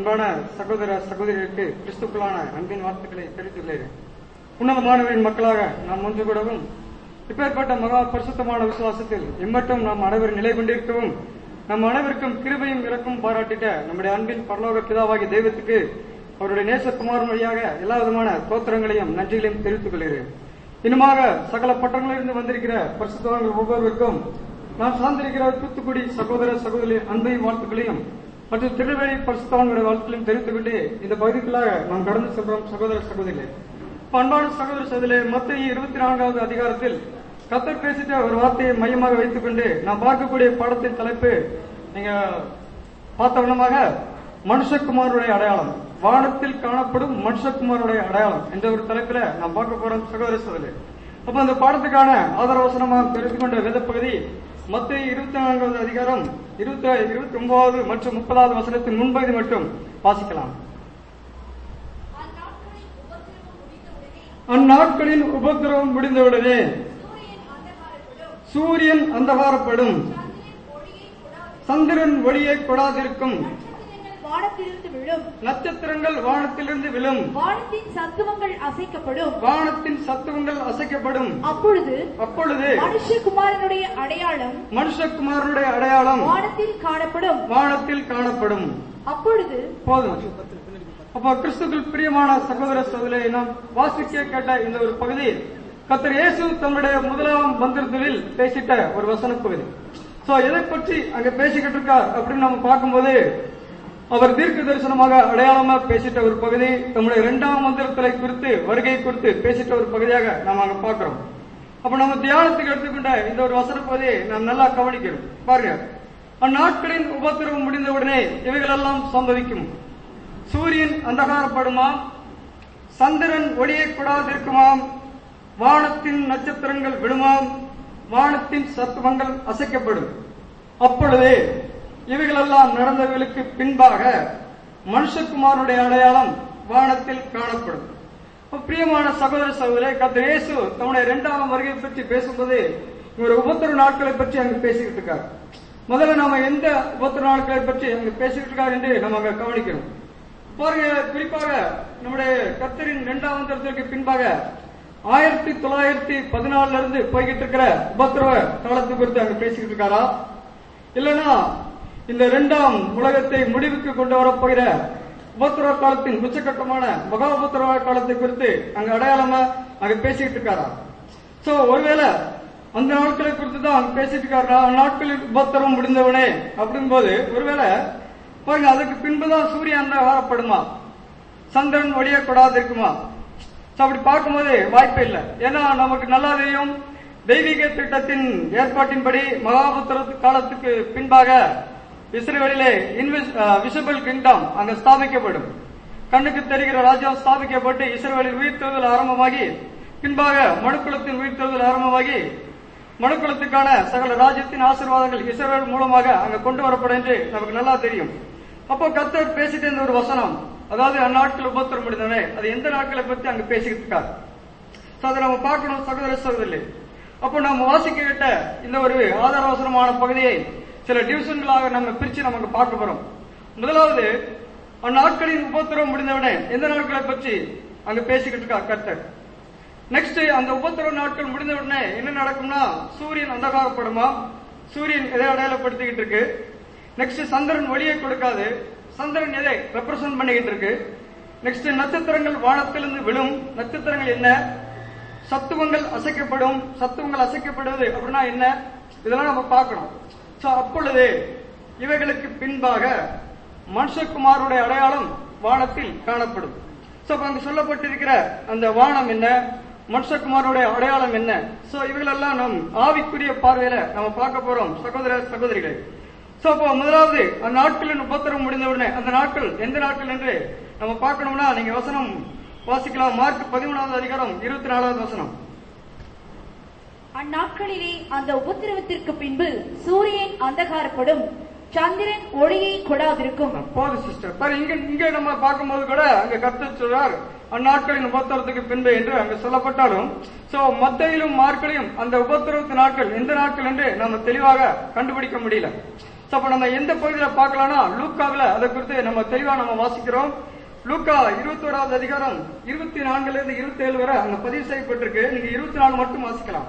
அன்பான சகோதர சகோதரிகளுக்கு கிறிஸ்துக்களான அன்பின் வார்த்தைகளை தெரிவித்துள்ளேன் உன்னதமானவரின் மக்களாக நாம் ஒன்று கூடவும் இப்பேற்பட்ட மகா பரிசுத்தமான விசுவாசத்தில் இம்மட்டும் நாம் அனைவரும் நிலை கொண்டிருக்கவும் நம் அனைவருக்கும் கிருபையும் இறக்கும் பாராட்டிட்ட நம்முடைய அன்பின் பரலோக பிதாவாகிய தெய்வத்துக்கு அவருடைய நேசகுமாரன் வழியாக எல்லா விதமான தோத்திரங்களையும் நன்றிகளையும் தெரிவித்துக் கொள்கிறேன் இன்னுமாக சகல பட்டங்களிலிருந்து வந்திருக்கிற பரிசுத்தவங்கள் ஒவ்வொருவருக்கும் நான் சார்ந்திருக்கிற தூத்துக்குடி சகோதர சகோதரி அன்பையும் வாழ்த்துக்களையும் மற்றும் திருநெல்வேலி பரிசுத்தவங்களுடைய வாழ்த்துக்களையும் தெரிவித்துக் கொண்டு இந்த பகுதிக்குள்ளாக நாம் கடந்து சென்றோம் சகோதர சகோதரிகளே அன்பான சகோதர சகோதரிகளே மத்திய இருபத்தி நான்காவது அதிகாரத்தில் கத்தர் பேசிட்ட ஒரு வார்த்தையை மையமாக வைத்துக் கொண்டு நாம் பார்க்கக்கூடிய பாடத்தின் தலைப்பு நீங்க பார்த்த விதமாக மனுஷகுமாருடைய அடையாளம் வானத்தில் காணப்படும் மனுஷகுமாருடைய அடையாளம் என்ற ஒரு தலைப்பில நாம் பார்க்க போறோம் சகோதர சகோதரி அப்ப அந்த பாடத்துக்கான ஆதாரவசனமாக தெரிந்து கொண்ட வேத பகுதி மத்திய இருபத்தி நான்காவது அதிகாரம் இருபத்தி இருபத்தி ஒன்பதாவது மற்றும் முப்பதாவது வசனத்தின் முன்பகுதி மட்டும் வாசிக்கலாம் அந்நாட்களின் உபத்திரவம் முடிந்தவுடனே அந்நாட்களின் உபத்திரவம் முடிந்தவுடனே சூரியன் அந்தகாரப்படும் சூரியன் அந்தகாரப்படும் சந்திரன் ஒளியை கொடாதிருக்கும் நட்சத்திரங்கள் வானத்திலிருந்து விழும் நட்சத்திரங்கள் வானத்திலிருந்து விழும் வானத்தின் சத்துவங்கள் அசைக்கப்படும் வானத்தின் சத்துவங்கள் அசைக்கப்படும் அப்பொழுது அப்பொழுது மனுஷகுமாரனுடைய அடையாளம் மனுஷகுமாரனுடைய அடையாளம் வானத்தில் காணப்படும் வானத்தில் காணப்படும் அப்பொழுது போதும் அப்ப கிறிஸ்துக்கள் பிரியமான சகோதர சகோதரை நாம் வாசிக்க கேட்ட இந்த ஒரு பகுதி கத்தர் இயேசு தம்முடைய முதலாம் மந்திரத்தில் பேசிட்ட ஒரு வசன பகுதி சோ எதை பற்றி அங்க பேசிக்கிட்டு இருக்கார் அப்படின்னு நம்ம பார்க்கும்போது அவர் தீர்க்க தரிசனமாக அடையாளமா பேசிட்ட ஒரு பகுதி தம்முடைய இரண்டாம் மந்திரத்தை குறித்து வருகை குறித்து பேசிட்ட ஒரு பகுதியாக நாம் அங்க பார்க்கிறோம் அப்ப நம்ம தியானத்துக்கு எடுத்துக்கொண்ட இந்த ஒரு வசன பகுதியை நாம் நல்லா கவனிக்கணும் பாருங்க அந்நாட்களின் உபத்திரவம் முடிந்தவுடனே இவைகளெல்லாம் சம்பவிக்கும் சூரியன் அந்தகாரப்படுமாம் சந்திரன் ஒளியை கூடாதிருக்குமாம் வானத்தின் நட்சத்திரங்கள் விழுமாம் வானத்தின் சத்துவங்கள் அசைக்கப்படும் அப்பொழுதே இவைகளெல்லாம் நடந்தவர்களுக்கு பின்பாக மனுஷகுமாரனுடைய அடையாளம் வானத்தில் காணப்படும் அப்ப பிரியமான சகோதர சகோதரே கர்த்தர் இயேசு தம்முடைய இரண்டாம் வருகை பற்றி பேசும்போது இவர் உபத்திர நாட்களை பற்றி அங்கு பேசிக்கிட்டு இருக்கார் முதல்ல நாம எந்த உபத்திர நாட்களை பற்றி அங்கு பேசிக்கிட்டு இருக்கார் என்று நம்ம அங்க கவனிக்கணும் பாருங்க குறிப்பாக நம்முடைய கர்த்தரின் இரண்டாம் மந்திரத்திற்கு பின்பாக ஆயிரத்தி தொள்ளாயிரத்தி பதினாலுல இருந்து போய்கிட்டு இருக்கிற உபத்திரவ காலத்தை குறித்து அங்க பேசிக்கிட்டு இருக்காரா இல்லனா இந்த இரண்டாம் உலகத்தை முடிவுக்கு கொண்டு வரப்போகிற உபத்திரவ காலத்தின் உச்சகட்டமான மகா உபத்திரவ காலத்தை குறித்து அங்க அடையாளமா அங்க பேசிக்கிட்டு இருக்காரா சோ ஒருவேளை அந்த நாட்களை குறித்து தான் அங்க பேசிட்டு இருக்காரா நாட்களில் உபத்திரவம் முடிந்தவனே அப்படிங்கும்போது ஒருவேளை பாருங்க அதுக்கு பின்புதான் சூரியன் அந்தகாரப்படுமா சந்திரன் ஒளியக்கூடாது இருக்குமா So, அப்படி பார்க்கும்போது வாய்ப்பே இல்லை ஏன்னா நமக்கு நல்லா தெரியும் தெய்வீக திட்டத்தின் ஏற்பாட்டின்படி மகாபுத்திர காலத்துக்கு பின்பாக இஸ்ரேலிலே விசிபிள் கிங்டம் அங்க ஸ்தாபிக்கப்படும் கண்ணுக்கு தெரிகிற ராஜ்யம் ஸ்தாபிக்கப்பட்டு இஸ்ரேலில் உயிர்த்தெழுதல் ஆரம்பமாகி பின்பாக மனுக்குலத்தின் உயிர்த்தெழுதல் ஆரம்பமாகி மனுக்குலத்துக்கான சகல ராஜ்யத்தின் ஆசீர்வாதங்கள் இஸ்ரேல் மூலமாக அங்க கொண்டு வரப்படும் என்று நமக்கு நல்லா தெரியும் அப்போ கத்தர் பேசிட்டு இருந்த ஒரு வசனம் அதாவது அந்நாட்கள் உபத்திரம் முடிந்தவனே அது எந்த நாட்களை பத்தி அங்க பேசிக்கிட்டு இருக்கார் So, அதை நம்ம பார்க்கணும் சகோதர சகோதரி அப்போ நம்ம வாசிக்க கேட்ட இந்த ஒரு ஆதாரவசனமான பகுதியை சில டிவிஷன்களாக நம்ம பிரிச்சு நமக்கு பார்க்க போறோம் முதலாவது அந்நாட்களின் உபத்திரம் முடிந்தவுடனே எந்த நாட்களை பற்றி அங்க பேசிக்கிட்டு இருக்கா கர்த்தர் நெக்ஸ்ட் அந்த உபத்திரவ நாட்கள் முடிந்த உடனே என்ன நடக்கும்னா சூரியன் அந்தகாரப்படுமா சூரியன் எதை அடையாளப்படுத்திக்கிட்டு இருக்கு நெக்ஸ்ட் சந்திரன் ஒளியை கொடுக்காது சந்திரன் எதை ரெப்ரசன்ட் பண்ணிக்கிட்டு இருக்கு நெக்ஸ்ட் நட்சத்திரங்கள் வானத்திலிருந்து விழும் நட்சத்திரங்கள் என்ன சத்துவங்கள் அசைக்கப்படும் சத்துவங்கள் அசைக்கப்படுவது அப்படின்னா என்ன இதெல்லாம் நம்ம பார்க்கணும் சோ அப்பொழுது இவைகளுக்கு பின்பாக மனுஷகுமாருடைய அடையாளம் வானத்தில் காணப்படும் சோ அப்ப அங்க சொல்லப்பட்டிருக்கிற அந்த வானம் என்ன மனுஷகுமாருடைய அடையாளம் என்ன சோ இவைகளெல்லாம் நம் ஆவிக்குரிய பார்வையில நம்ம பார்க்க போறோம் சகோதர சகோதரிகளை சோ அப்போ முதலாவது அந்த நாட்களின் உபத்திரம் முடிந்தவுடனே அந்த நாட்கள் எந்த நாட்கள் என்று நம்ம பார்க்கணும்னா நீங்க வசனம் வாசிக்கலாம் மார்க் பதிமூணாவது அதிகாரம் இருபத்தி நாலாவது வசனம் அந்நாட்களிலே அந்த உபத்திரவத்திற்கு பின்பு சூரியன் அந்தகாரப்படும் சந்திரன் ஒளியை கொடாதிருக்கும் போதும் சிஸ்டர் பாரு இங்க இங்க நம்ம பார்க்கும்போது கூட அங்க கர்த்தர் சொல்றார் அந்நாட்களின் உபத்திரத்துக்கு பின்பு என்று அங்க சொல்லப்பட்டாலும் சோ மத்தையிலும் மார்க்களையும் அந்த உபத்திரவத்து நாட்கள் எந்த நாட்கள் என்று நம்ம தெளிவாக கண்டுபிடிக்க முடியல So, அப்ப நம்ம எந்த பகுதியில பார்க்கலாம்னா லூக்காவில அதை குறித்து நம்ம தெளிவா நம்ம வாசிக்கிறோம் லூக்கா இருபத்தோராவது அதிகாரம் இருபத்தி நான்குல இருந்து இருபத்தி ஏழு வரை அங்க பதிவு செய்யப்பட்டிருக்கு நீங்க இருபத்தி நாலு மட்டும் வாசிக்கலாம்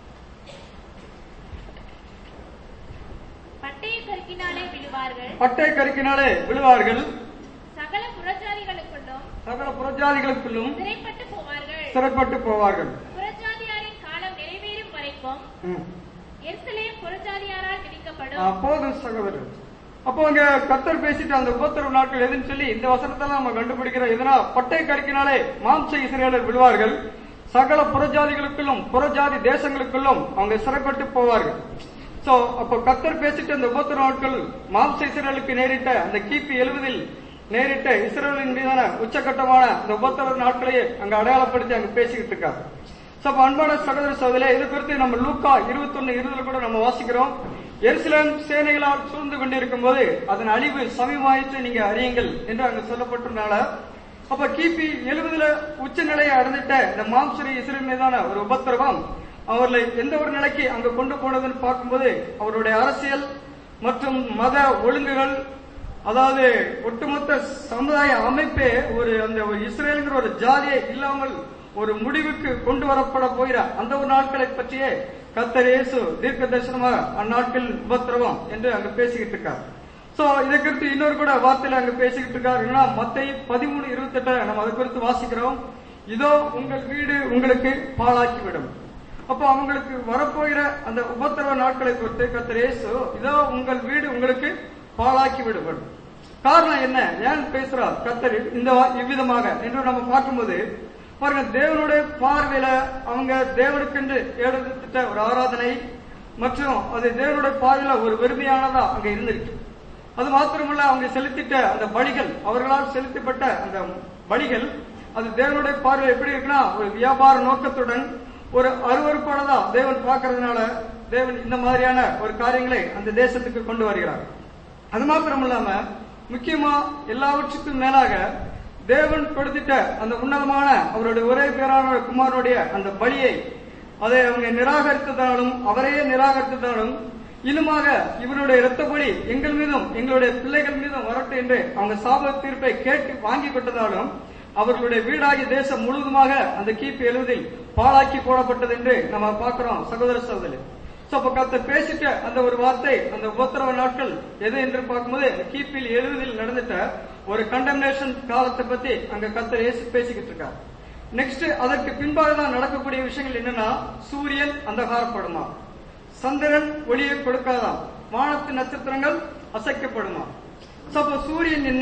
பட்டய கருக்கினாலே விழுவார்கள் பட்டை கருக்கினாலே விழுவார்கள் சகல புறஜாதிகளுக்குள்ளும் சகல புறஜாதிகளுக்குள்ளும் சிறைப்பட்டு போவார்கள் சிறைப்பட்டு போவார்கள் புறஜாதியாரின் காலம் நிறைவேறும் வரைக்கும் ம். எருசலேம் புறஜாதியாரால் ஆ, மிதிக்கப்படும் போதும் சகோதரர் அப்போ அங்க கத்தர் பேசிட்டு அந்த உபத்திரவு நாட்கள் எதுன்னு சொல்லி இந்த வசனத்தெல்லாம் நம்ம கண்டுபிடிக்கிறோம் எதுனா பட்டை கருக்கினாலே மாம்ச இஸ்ரேலர் விழுவார்கள் சகல புறஜாதிகளுக்குள்ளும் புறஜாதி தேசங்களுக்குள்ளும் அவங்க சிறைப்பட்டு போவார்கள் சோ அப்போ கத்தர் பேசிட்டு அந்த உபத்திரவு நாட்கள் மாம்ச இஸ்ரேலுக்கு நேரிட்ட அந்த கிபி எழுவதில் நேரிட்ட இஸ்ரேலின் மீதான உச்சகட்டமான அந்த உபத்திரவு நாட்களையே அங்க அடையாளப்படுத்தி அங்க பேசிக்கிட்டு இருக்காரு சோ அப்ப அன்பான சகோதர சகோதரே இது குறித்து நம்ம லூக்கா இருபத்தொன்னு இருபதுல கூட நம்ம வாசிக்கிறோம் எருசலேம் சேனைகளால் சூழ்ந்து கொண்டிருக்கும் போது அதன் அழிவு சமீபமாயிற்று நீங்க அறியுங்கள் என்று அங்க சொல்லப்பட்டதுனால அப்ப கிபி எழுபதுல உச்ச நிலையை அடைந்துட்ட இந்த மாம்சரி இஸ்ரேல் மீதான ஒரு உபத்திரவம் அவர்களை எந்த ஒரு நிலைக்கு அங்க கொண்டு போனதுன்னு பார்க்கும்போது அவருடைய அரசியல் மற்றும் மத ஒழுங்குகள் அதாவது ஒட்டுமொத்த சமுதாய அமைப்பே ஒரு அந்த ஒரு இஸ்ரேலுங்கிற ஒரு ஜாதியை இல்லாமல் ஒரு முடிவுக்கு கொண்டு வரப்பட போகிற அந்த ஒரு நாட்களை பற்றியே கத்தர் இயேசு தீர்க்க தரிசனமாக அந்நாட்கள் உபத்திரவம் என்று அங்க பேசிக்கிட்டு இருக்கார் சோ இதை குறித்து இன்னொரு கூட வார்த்தையில அங்க பேசிக்கிட்டு இருக்காரு என்னன்னா மத்தை பதிமூணு இருபத்தெட்ட நம்ம அதை குறித்து வாசிக்கிறோம் இதோ உங்கள் வீடு உங்களுக்கு பாழாக்கிவிடும் அப்போ அவங்களுக்கு வரப்போகிற அந்த உபத்திரவ நாட்களை குறித்து கத்தர் இயேசு இதோ உங்கள் வீடு உங்களுக்கு பாழாக்கி விடுபடும் காரணம் என்ன ஏன் பேசுறார் கத்தர் இந்த வா- இவ்விதமாக என்று நம்ம பார்க்கும்போது பாருங்க தேவனுடைய பார்வையில அவங்க தேவனுக்கென்று ஏற்படுத்திட்ட ஒரு ஆராதனை மற்றும் அது தேவனுடைய பார்வையில ஒரு வெறுமையானதா அங்க இருந்திருக்கு அது மாத்திரமல்ல அவங்க செலுத்திட்ட அந்த பலிகள் அவர்களால் செலுத்தப்பட்ட அந்த பலிகள் அது தேவனுடைய பார்வை எப்படி இருக்குன்னா ஒரு வியாபார நோக்கத்துடன் ஒரு அருவருப்பானதா தேவன் பார்க்கறதுனால தேவன் இந்த மாதிரியான ஒரு காரியங்களை அந்த தேசத்துக்கு கொண்டு வருகிறார் அது மாத்திரம் இல்லாம முக்கியமா எல்லாவற்றுக்கும் மேலாக தேவன் கொடுத்திட்ட அந்த உன்னதமான அவருடைய ஒரே பேரான குமாரனுடைய அந்த பலியை அதை அவங்க நிராகரித்ததாலும் அவரையே நிராகரித்ததாலும் இன்னுமாக இவருடைய இரத்த பலி எங்கள் மீதும் எங்களுடைய பிள்ளைகள் மீதும் வரட்டும் என்று அவங்க சாப தீர்ப்பை கேட்டு வாங்கி கொண்டதாலும் அவர்களுடைய வீடாகிய தேசம் முழுவதுமாக அந்த கிபி எழுவதில் பாழாக்கி போடப்பட்டது என்று நம்ம பார்க்கிறோம் சகோதர சகோதரி சோ அப்ப கத்த பேசிட்ட அந்த ஒரு வார்த்தை அந்த உபத்திரவ நாட்கள் எது என்று பார்க்கும்போது கிபியில் எழுவதில் நடந்துட்ட ஒரு கண்டம்னேஷன் காலத்தை பத்தி அங்க கத்தர் இயேசு பேசிக்கிட்டு இருக்கார் நெக்ஸ்ட் அதற்கு பின்பாக தான் நடக்கக்கூடிய விஷயங்கள் என்னன்னா சூரியன் அந்தகாரப்படுமா சந்திரன் ஒளியை கொடுக்காதாம் வானத்து நட்சத்திரங்கள் அசைக்கப்படுமா சோ அப்ப சூரியன் என்ன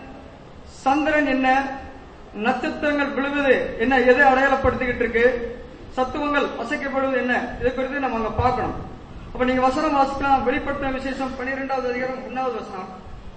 சந்திரன் என்ன நட்சத்திரங்கள் விழுவது என்ன எதை அடையாளப்படுத்திக்கிட்டு இருக்கு சத்துவங்கள் அசைக்கப்படுவது என்ன இதை குறித்து நம்ம அங்க பார்க்கணும் அப்ப நீங்க வசனம் வாசிக்கலாம் வெளிப்படுத்தின விசேஷம் பன்னிரெண்டாவது அதிகாரம் ஒன்னாவது வசனம்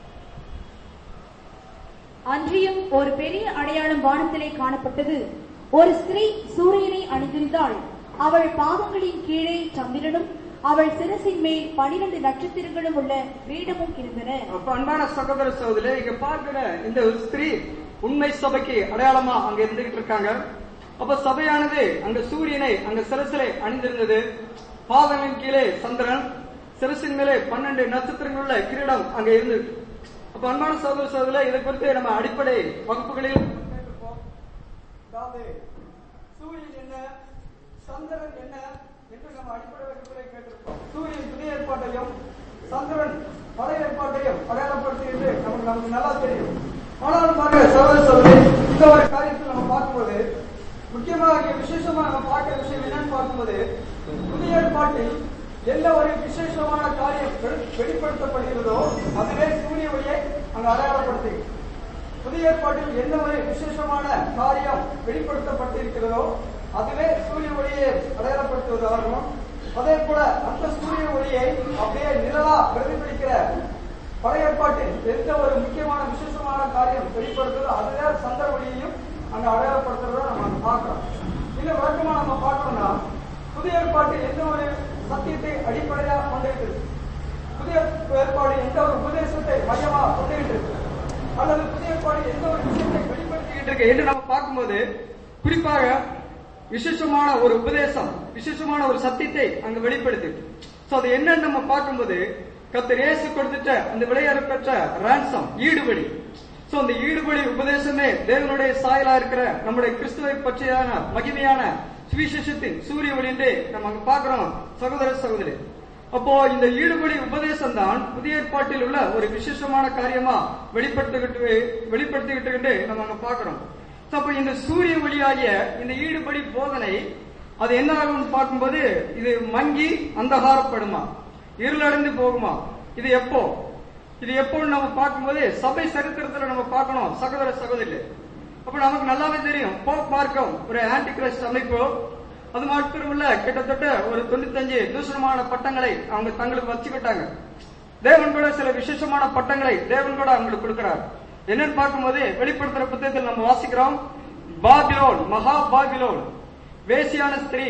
அன்றியும் ஒரு பெரிய அடையாளம் வானத்திலே காணப்பட்டது ஒரு ஸ்திரீ சூரியனை அணிந்திருந்தாள் அவள் பாதங்களின் கீழே சந்திரனும் அவள் சிரசின் மேல் பனிரெண்டு நட்சத்திரங்களும் உள்ள கிரீடமும் இருந்தன அப்ப அன்பான சகோதர சகோதரி இங்க பார்க்கிற இந்த ஒரு ஸ்திரீ உண்மை சபைக்கு அடையாளமா அங்க இருந்துகிட்டு இருக்காங்க அப்ப சபையானது அங்க சூரியனை அங்க சிரசிலே அணிந்திருந்தது பாதங்களின் கீழே சந்திரன் சிரசின் மேலே பன்னெண்டு நட்சத்திரங்கள் உள்ள கிரீடம் அங்க இருந்தது அப்ப அன்பான சகோதர சகோதரி இதை குறித்து நம்ம அடிப்படை வகுப்புகளில் கேட்டிருப்போம். அதாவது சூரியன் என்ன சந்திரன் என்ன என்று நம்ம அடிப்படை வகுப்புகளை கேட்டிருப்போம் சூரியன் புதிய ஏற்பாட்டையும் சந்திரன் பழைய ஏற்பாட்டையும் அடையாளப்படுத்தி என்று நமக்கு நமக்கு நல்லா தெரியும் ஆனாலும் பாருங்க சகோதர சகோதரி இந்த ஒரு காரியத்தில் நம்ம பார்க்கும்போது முக்கியமாக இங்க விசேஷமா நம்ம பார்க்கிற விஷயம் என்னன்னு பார்க்கும்போது புதிய ஏற்பாட்டில் என்ன ஒரு விசேஷமான காரியம் வெளி- வெளிப்படுத்தப்படுகிறதோ அதுவே சூரிய ஒளியை அங்கு அடையாளப்படுத்துகிறது புதிய ஏற்பாட்டில் என்ன ஒரு விசேஷமான காரியம் வெளிப்படுத்தப்பட்டிருக்கிறதோ அதுவே சூரிய ஒளியை அடையாளப்படுத்துவதாகவும் அதே போல அந்த சூரிய ஒளியை அப்படியே நிழலா பிரதிபலிக்கிற பழைய ஏற்பாட்டில் எந்த ஒரு முக்கியமான விசேஷமான காரியம் வெளிப்படுத்துதோ அதுவே சந்திர ஒளியையும் அங்க அடையாளப்படுத்துறத நம்ம அங்க பார்க்கிறோம் இன்னும் விளக்கமா நம்ம பார்க்கணும்னா புதிய ஏற்பாட்டில் எந்த ஒரு சத்தியத்தை அடிப்படையாக கொண்டிருக்கிறது புதிய ஏற்பாடு எந்த ஒரு உபதேசத்தை மையமா கொண்டிருக்கிறது அல்லது புதிய ஏற்பாடு எந்த ஒரு விஷயத்தை வெளிப்படுத்திக்கிட்டு இருக்கு என்று நம்ம பார்க்கும்போது குறிப்பாக விசேஷமான ஒரு உபதேசம் விசேஷமான ஒரு சத்தியத்தை அங்க வெளிப்படுத்தி சோ அது என்னன்னு நம்ம பார்க்கும்போது கத்தர் இயேசு கொடுத்துட்ட அந்த விளையாட பெற்ற ransom ஈடுபடி சோ அந்த ஈடுபடி உபதேசமே தேவனுடைய சாயலா இருக்கிற நம்முடைய கிறிஸ்துவை பற்றியான மகிமையான சுவிசேஷத்தின் சூரிய ஒளி என்று நம்ம அங்க பாக்குறோம் சகோதர சகோதரி அப்போ இந்த ஈடுபடி உபதேசம் தான் புதிய ஏற்பாட்டில் உள்ள ஒரு விசேஷமான காரியமா வெளிப்படுத்திக்கிட்டு வெளிப்படுத்திக்கிட்டு நம்ம அங்க பாக்குறோம் So, அப்ப இந்த சூரிய ஒளியாகிய இந்த ஈடுபடி போதனை அது என்ன ஆகும்னு பார்க்கும்போது இது மங்கி அந்தகாரப்படுமா இருளடைந்து போகுமா இது எப்போ இது எப்போன்னு நம்ம பார்க்கும்போது சபை சரித்திரத்துல நம்ம பார்க்கணும் சகோதர சகோதரி அப்ப நமக்கு நல்லாவே தெரியும் போப் மார்க்கம் ஒரு ஆன்டி கிரைஸ்ட் அமைப்பு அது மட்டுமல்ல கிட்டத்தட்ட ஒரு தொண்ணூத்தஞ்சு தூஷணமான பட்டங்களை அவங்க தங்களுக்கு வச்சுக்கிட்டாங்க தேவன் கூட சில விசேஷமான பட்டங்களை தேவன் கூட அவங்களுக்கு கொடுக்கிறார் என்னன்னு பார்க்கும்போது வெளிப்படுத்துற புத்தகத்தில் நம்ம வாசிக்கிறோம் பாபிலோன் மகா பாபிலோன் வேசியான ஸ்திரீ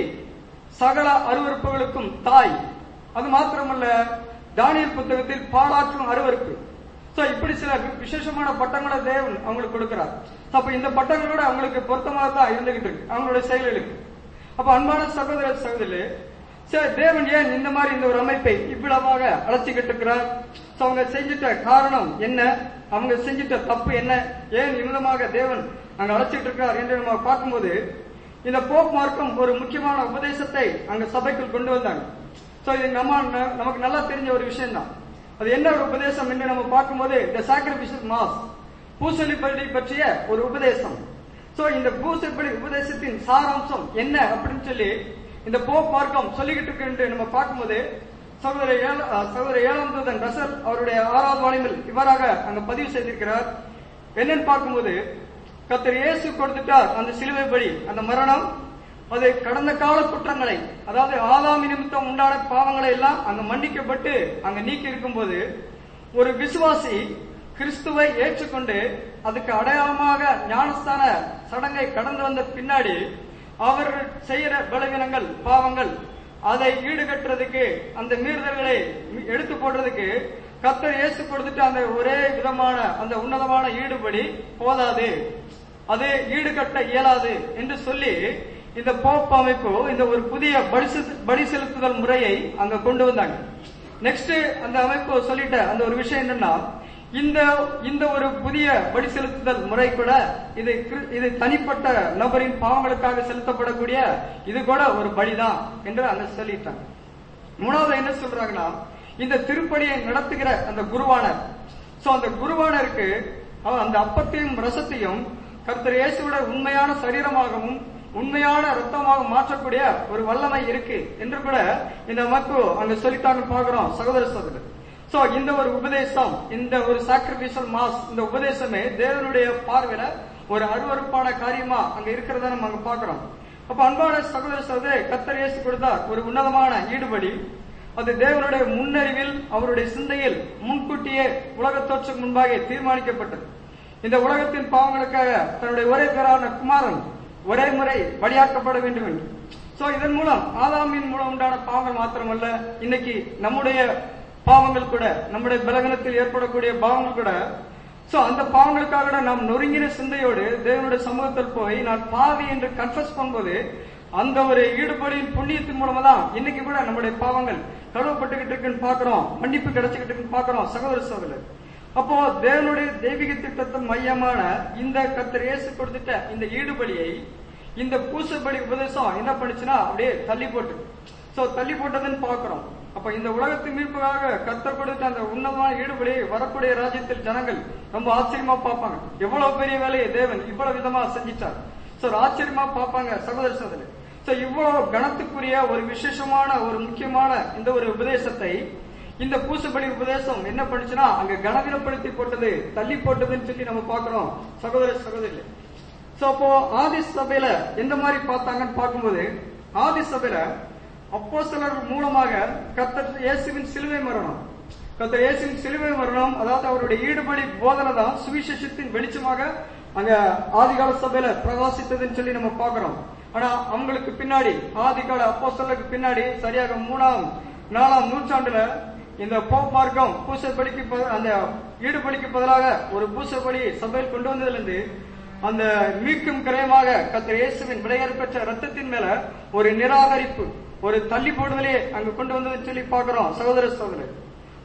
சகல அருவருப்புகளுக்கும் தாய் அது மாத்திரமல்ல தானியல் புத்தகத்தில் பாலாற்றும் அருவருப்பு சோ இப்படி சில வி- விசேஷமான பட்டங்களை தேவன் அவங்களுக்கு கொடுக்கிறார் So, அப்ப இந்த பட்டங்களோட அவங்களுக்கு பொருத்தமாக தான் இருந்துகிட்டு இருக்கு அவங்களுடைய செயல்களுக்கு அப்ப அன்பான சகோதர சகோதரி சரி தேவன் ஏன் இந்த மாதிரி இந்த ஒரு அமைப்பை இவ்வளவாக அழைச்சிக்கிட்டு இருக்கிறார் So, அவங்க செஞ்சிட்ட காரணம் என்ன அவங்க செஞ்சிட்ட தப்பு என்ன ஏன் இவ்விதமாக தேவன் அங்க அழைச்சிட்டு இருக்கிறார் என்று நம்ம பார்க்கும்போது இந்த போப் மார்க்கம் ஒரு முக்கியமான உபதேசத்தை அங்க சபைக்குள் கொண்டு வந்தாங்க சோ இது நம்ம நமக்கு நல்லா தெரிஞ்ச ஒரு விஷயம் தான் அது என்ன ஒரு உபதேசம் என்று நம்ம பார்க்கும்போது த சாக்ரிபிஷியல் மாஸ் பூசலி பலி பற்றிய ஒரு உபதேசம் சோ இந்த பூசப்படி உபதேசத்தின் சாராம்சம் என்ன அப்படின்னு சொல்லி இந்த போப் மார்க்கம் சொல்லிக்கிட்டு இருக்கு என்று நம்ம பார்க்கும்போது சகோதர ஏழ- அஹ் சகோதர ஏழாம் தூதன் ரசல் அவருடைய ஆறாவது வாணியில் இவ்வாறாக அங்க பதிவு செய்திருக்கிறார் என்னன்னு பார்க்கும்போது கர்த்தர் இயேசு கொடுத்துட்டார் அந்த சிலுவை படி அந்த மரணம் அது கடந்த கால குற்றங்களை அதாவது ஆதாமி நிமித்தம் உண்டான பாவங்களை எல்லாம் அங்க மன்னிக்கப்பட்டு அங்க நீக்கி இருக்கும்போது ஒரு விசுவாசி கிறிஸ்துவை ஏற்றுக்கொண்டு அதுக்கு அடையாளமாக ஞானஸ்தான சடங்கை கடந்து வந்த பின்னாடி அவர் செய்யற பலவீனங்கள் பாவங்கள் அதை ஈடுகட்டுறதுக்கு அந்த மீறுதல்களை எடுத்து போடுறதுக்கு கர்த்தர் இயேசு கொடுத்துட்டு அந்த ஒரே விதமான அந்த உன்னதமான ஈடுபடி போதாது அது ஈடுகட்ட இயலாது என்று சொல்லி இந்த போப் அமைப்பு இந்த ஒரு புதிய படி செலுத்து- படி செலுத்துதல் முறையை அங்க கொண்டு வந்தாங்க நெக்ஸ்ட் அந்த அமைப்பு சொல்லிட்ட அந்த ஒரு விஷயம் என்னன்னா இந்த இந்த ஒரு புதிய படி செலுத்துதல் முறை கூட இது கிரு- இது தனிப்பட்ட நபரின் பாவங்களுக்காக செலுத்தப்படக்கூடிய இது கூட ஒரு பலிதான் என்று அங்க சொல்லிட்டாங்க மூணாவது என்ன சொல்றாங்கன்னா இந்த திருப்பணியை நடத்துகிற அந்த குருவானர் சோ அந்த குருவானருக்கு அவ- அந்த அப்பத்தையும் ரசத்தையும் கர்த்தர் இயேசுவோட உண்மையான சரீரமாகவும் உண்மையான ரத்தமாக மாற்றக்கூடிய ஒரு வல்லமை இருக்கு என்று கூட இந்த அமைப்பு அங்க சொல்லிட்டாங்க பார்க்கிறோம் சகோதர சகோதரர் சோ இந்த ஒரு உபதேசம் இந்த ஒரு சாக்ரிபிஷியல் மாஸ் இந்த உபதேசமே தேவனுடைய பார்வையில ஒரு அருவருப்பான காரியமா அங்க இருக்கிறத நம்ம அங்க பார்க்கிறோம் அப்ப அன்பான சகோதர சகோதரி கர்த்தர் இயேசு கொடுத்தார் ஒரு உன்னதமான ஈடுபடி அது தேவனுடைய முன்னறிவில் அவருடைய சிந்தையில் முன்கூட்டியே உலக தோற்றம் முன்பாக தீர்மானிக்கப்பட்டது இந்த உலகத்தின் பாவங்களுக்காக தன்னுடைய ஒரே பேரான குமாரன் ஒரே முறை பலியாக்கப்பட வேண்டும் என்று சோ இதன் மூலம் ஆதாமின் மூலம் உண்டான பாவங்கள் மாத்திரமல்ல இன்னைக்கு நம்முடைய பாவங்கள் கூட நம்முடைய பலகனத்தில் ஏற்படக்கூடிய பாவங்கள் கூட சோ அந்த பாவங்களுக்காக கூட நாம் நொறுங்கின சிந்தையோடு தேவனுடைய சமூகத்தில் போய் நான் பாவி என்று கன்ஃபஸ் பண்ணும்போது அந்த ஒரு ஈடுபாடின் புண்ணியத்தின் மூலமா தான் இன்னைக்கு கூட நம்முடைய பாவங்கள் கழுவப்பட்டுக்கிட்டு இருக்குன்னு பாக்குறோம் மன்னிப்பு கிடைச்சுக்கிட்டு இருக்குன்னு பாக்குறோம் சகோதர சகோதரர் அப்போ தேவனுடைய தெய்வீக திட்டத்தின் மையமான இந்த கர்த்தர் இயேசு கொடுத்துட்ட இந்த ஈடுபலியை இந்த பூசப்படி உபதேசம் என்ன பண்ணுச்சுன்னா அப்படியே தள்ளி போட்டு சோ தள்ளி போட்டதுன்னு பாக்குறோம் அப்ப இந்த உலகத்தின் மீட்புக்காக கர்த்தர் கொடுத்த அந்த உன்னதமான ஈடுபடி வரக்கூடிய ராஜ்யத்தில் ஜனங்கள் ரொம்ப ஆச்சரியமா பார்ப்பாங்க எவ்வளவு பெரிய வேலையை தேவன் இவ்வளவு விதமா செஞ்சிட்டார் சோ ஒரு ஆச்சரியமா பார்ப்பாங்க சகோதர சகோதரி சோ இவ்வளவு கணத்துக்குரிய ஒரு விசேஷமான ஒரு முக்கியமான இந்த ஒரு உபதேசத்தை இந்த பூசப்படி உபதேசம் என்ன பண்ணுச்சுன்னா அங்க கனவீனப்படுத்தி போட்டது தள்ளி போட்டதுன்னு சொல்லி நம்ம பார்க்கிறோம் சகோதர சகோதரி சோ அப்போ ஆதி சபையில எந்த மாதிரி பார்த்தாங்கன்னு பார்க்கும்போது ஆதி சபையில அப்போஸ்தலர்கள் மூலமாக கர்த்தர் இயேசுவின் சிலுவை மரணம் கர்த்தர் இயேசுவின் சிலுவை மரணம் அதாவது அவருடைய ஈடுபடி போதனை தான் சுவிசேஷத்தின் வெளிச்சமாக அங்க ஆதிகால சபையில பிரகாசித்ததுன்னு சொல்லி நம்ம பார்க்கிறோம் ஆனா அவங்களுக்கு பின்னாடி ஆதிகால அப்போஸ்தலருக்கு பின்னாடி சரியாக மூணாம் நாலாம் நூற்றாண்டுல இந்த போப் மார்க்கம் பூசப்படிக்கு ப- அந்த ஈடுபடிக்கு பதிலாக ஒரு பூசப்படி சபையில் கொண்டு வந்ததிலிருந்து அந்த மீட்கும் கிரயமாக கர்த்தர் இயேசுவின் விடையேற பெற்ற ரத்தத்தின் மேல ஒரு நிராகரிப்பு ஒரு தள்ளி போடுதலே அங்க கொண்டு வந்ததுன்னு சொல்லி பார்க்கிறோம் சகோதர சகோதரர்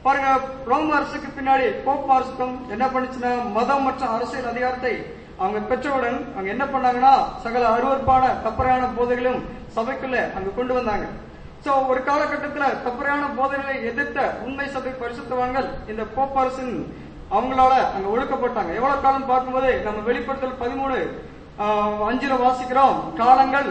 பாருங்க ரோம அரசுக்கு பின்னாடி போப் அரசுக்கும் என்ன பண்ணுச்சுன்னா மதம் மற்றும் அரசியல் அதிகாரத்தை அவங்க பெற்றவுடன் அவங்க என்ன பண்ணாங்கன்னா சகல அருவருப்பான தப்பறையான போதைகளும் சபைக்குள்ள அங்க கொண்டு வந்தாங்க சோ ஒரு காலகட்டத்துல தப்பறையான போதைகளை எதிர்த்த உண்மை சபை பரிசுத்தவான்கள் இந்த போப் அரசின் அவங்களால அங்க ஒழுக்கப்பட்டாங்க எவ்வளவு காலம் பார்க்கும்போது நம்ம வெளிப்படுத்தல் பதிமூணு அஞ்சுல வாசிக்கிறோம் காலங்கள்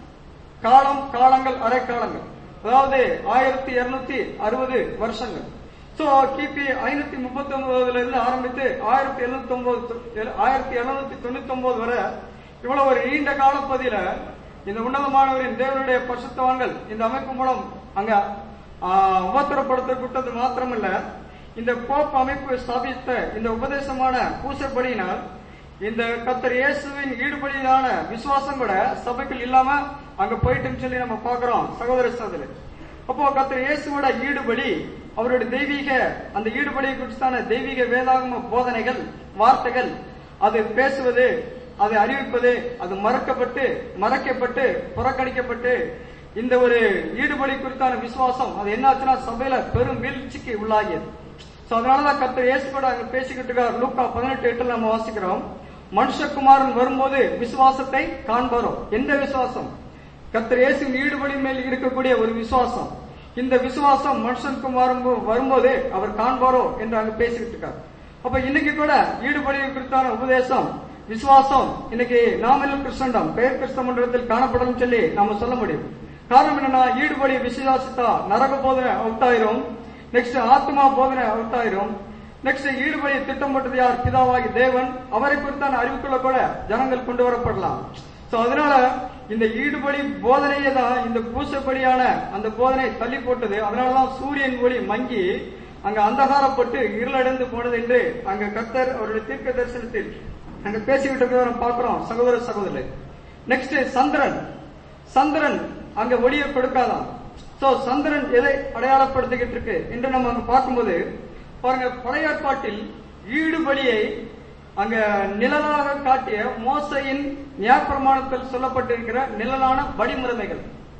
காலம் காலங்கள் அரை காலங்கள் அதாவது ஆயிரத்தி இருநூத்தி அறுபது வருஷங்கள் சோ கிபி ஐநூத்தி முப்பத்தி ஒன்பதுல இருந்து ஆரம்பித்து ஆயிரத்தி எழுநூத்தி ஒன்பது ஆயிரத்தி எழுநூத்தி தொண்ணூத்தி ஒன்பது வரை இவ்வளவு ஒரு நீண்ட காலப்பகுதியில இந்த உன்னதமானவரின் தேவனுடைய பரிசுத்தவான்கள் இந்த அமைப்பு மூலம் அங்க ஆஹ், உபத்திரப்படுத்தப்பட்டது மாத்திரமல்ல இந்த போப் அமைப்பு ஸ்தாபித்த இந்த உபதேசமான பூசப்படியினால் இந்த கத்தர் இயேசுவின் ஈடுபடியான விசுவாசம் கூட சபைக்குள் இல்லாம அங்க போயிட்டுன்னு சொல்லி நம்ம பாக்குறோம் சகோதர சகோதரி அப்போ கத்தர் இயேசுவோட ஈடுபடி அவருடைய தெய்வீக அந்த ஈடுபடியை குறித்தான தெய்வீக வேதாகம போதனைகள் வார்த்தைகள் அது பேசுவது அதை அறிவிப்பது அது மறக்கப்பட்டு மறைக்கப்பட்டு புறக்கணிக்கப்பட்டு இந்த ஒரு ஈடுபடி குறித்தான விசுவாசம் அது என்னாச்சுன்னா சபையில பெரும் வீழ்ச்சிக்கு உள்ளாகியது சோ அதனாலதான் கர்த்தர் இயேசு கூட அங்க பேசிக்கிட்டு இருக்கார் லூக்கா பதினெட்டு எட்டுல நம்ம வாசிக்கிறோம் மனுஷகுமாரன் வரும்போது விசுவாசத்தை காண்பாரோ எந்த விசுவாசம் கர்த்தர் இயேசுவின் ஈடுபடி மேல் இருக்கக்கூடிய ஒரு விசுவாசம் இந்த விசுவாசம் மனுஷனுக்குமாரும் வரும்போது அவர் காண்பாரோ என்று அங்க பேசிக்கிட்டு இருக்கார் அப்ப இன்னைக்கு கூட ஈடுபடி குறித்தான உபதேசம் விசுவாசம் இன்னைக்கு நாமெல்லாம் கிறிஸ்தண்டம் பெயர் கிறிஸ்தவ மன்றத்தில் காணப்படும் சொல்லி நாம சொல்ல முடியும் காரணம் என்னன்னா ஈடுபடி விசுவாசித்தா நரக போதனை அவுட் ஆயிரும் நெக்ஸ்ட் ஆத்மா போதனை அவுட் ஆயிரும் நெக்ஸ்ட் ஈடுபடி திட்டம் போட்டது யார் பிதாவாகி தேவன் அவரை குறித்தான அறிவுக்குள்ள கூட ஜனங்கள் கொண்டு வரப்படலாம் சோ அதனால இந்த ஈடுபடி போதனையே தான் இந்த பூசப்படியான அந்த போதனை தள்ளி போட்டது அதனாலதான் சூரியன் ஒளி மங்கி அங்க அந்தகாரப்பட்டு இருளடைந்து போனது என்று அங்க கர்த்தர் அவருடைய தீர்க்க தரிசனத்தில் அங்க பேசிக்கிட்டு இருக்கிறத நம்ம பார்க்கிறோம் சகோதர சகோதரி நெக்ஸ்ட் சந்திரன் சந்திரன் அங்க ஒளியை கொடுக்காதான் சோ சந்திரன் எதை அடையாளப்படுத்திக்கிட்டு இருக்கு என்று நம்ம அங்க பார்க்கும்போது பாருங்க பழைய ஏற்பாட்டில் ஈடுபலியை அங்க நிழலாக காட்டிய மோசையின் நியாயப்பிரமாணத்தில் சொல்லப்பட்டிருக்கிற நிழலான வழிமுறைகள்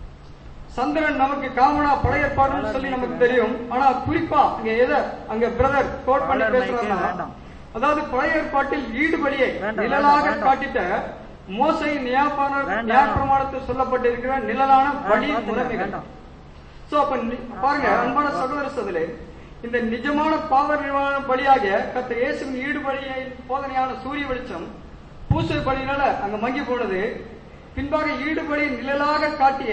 சந்திரன் நமக்கு காமனா பழைய ஏற்பாடுன்னு சொல்லி நமக்கு தெரியும் ஆனா குறிப்பா அங்க எதை அங்க பிரதர் கோட் பண்ணி Brother, பேசுறாங்க மைக்கே வேண்டாம். அதாவது பழைய ஏற்பாட்டில் ஈடுபலியை வேண்டாம், நிழலாக வேண்டாம். காட்டிட்ட மோசை நியாயப்பிரமாண வேண்டாம். நியாயப்பிரமாணத்தில் சொல்லப்பட்டிருக்கிற நிழலான வழி வேண்டாம், முறைமைகள் வேண்டாம். சோ அப்ப நி- பாருங்க அன்பான சகோதர சகோதரே இந்த நிஜமான பாவ நிவாரண பலியாக கத்த இயேசுவின் ஈடுபடியை போதனையான சூரிய வெளிச்சம் பூசை பலியினால அங்க மங்கி போனது பின்பாக ஈடுபடி நிழலாக காட்டிய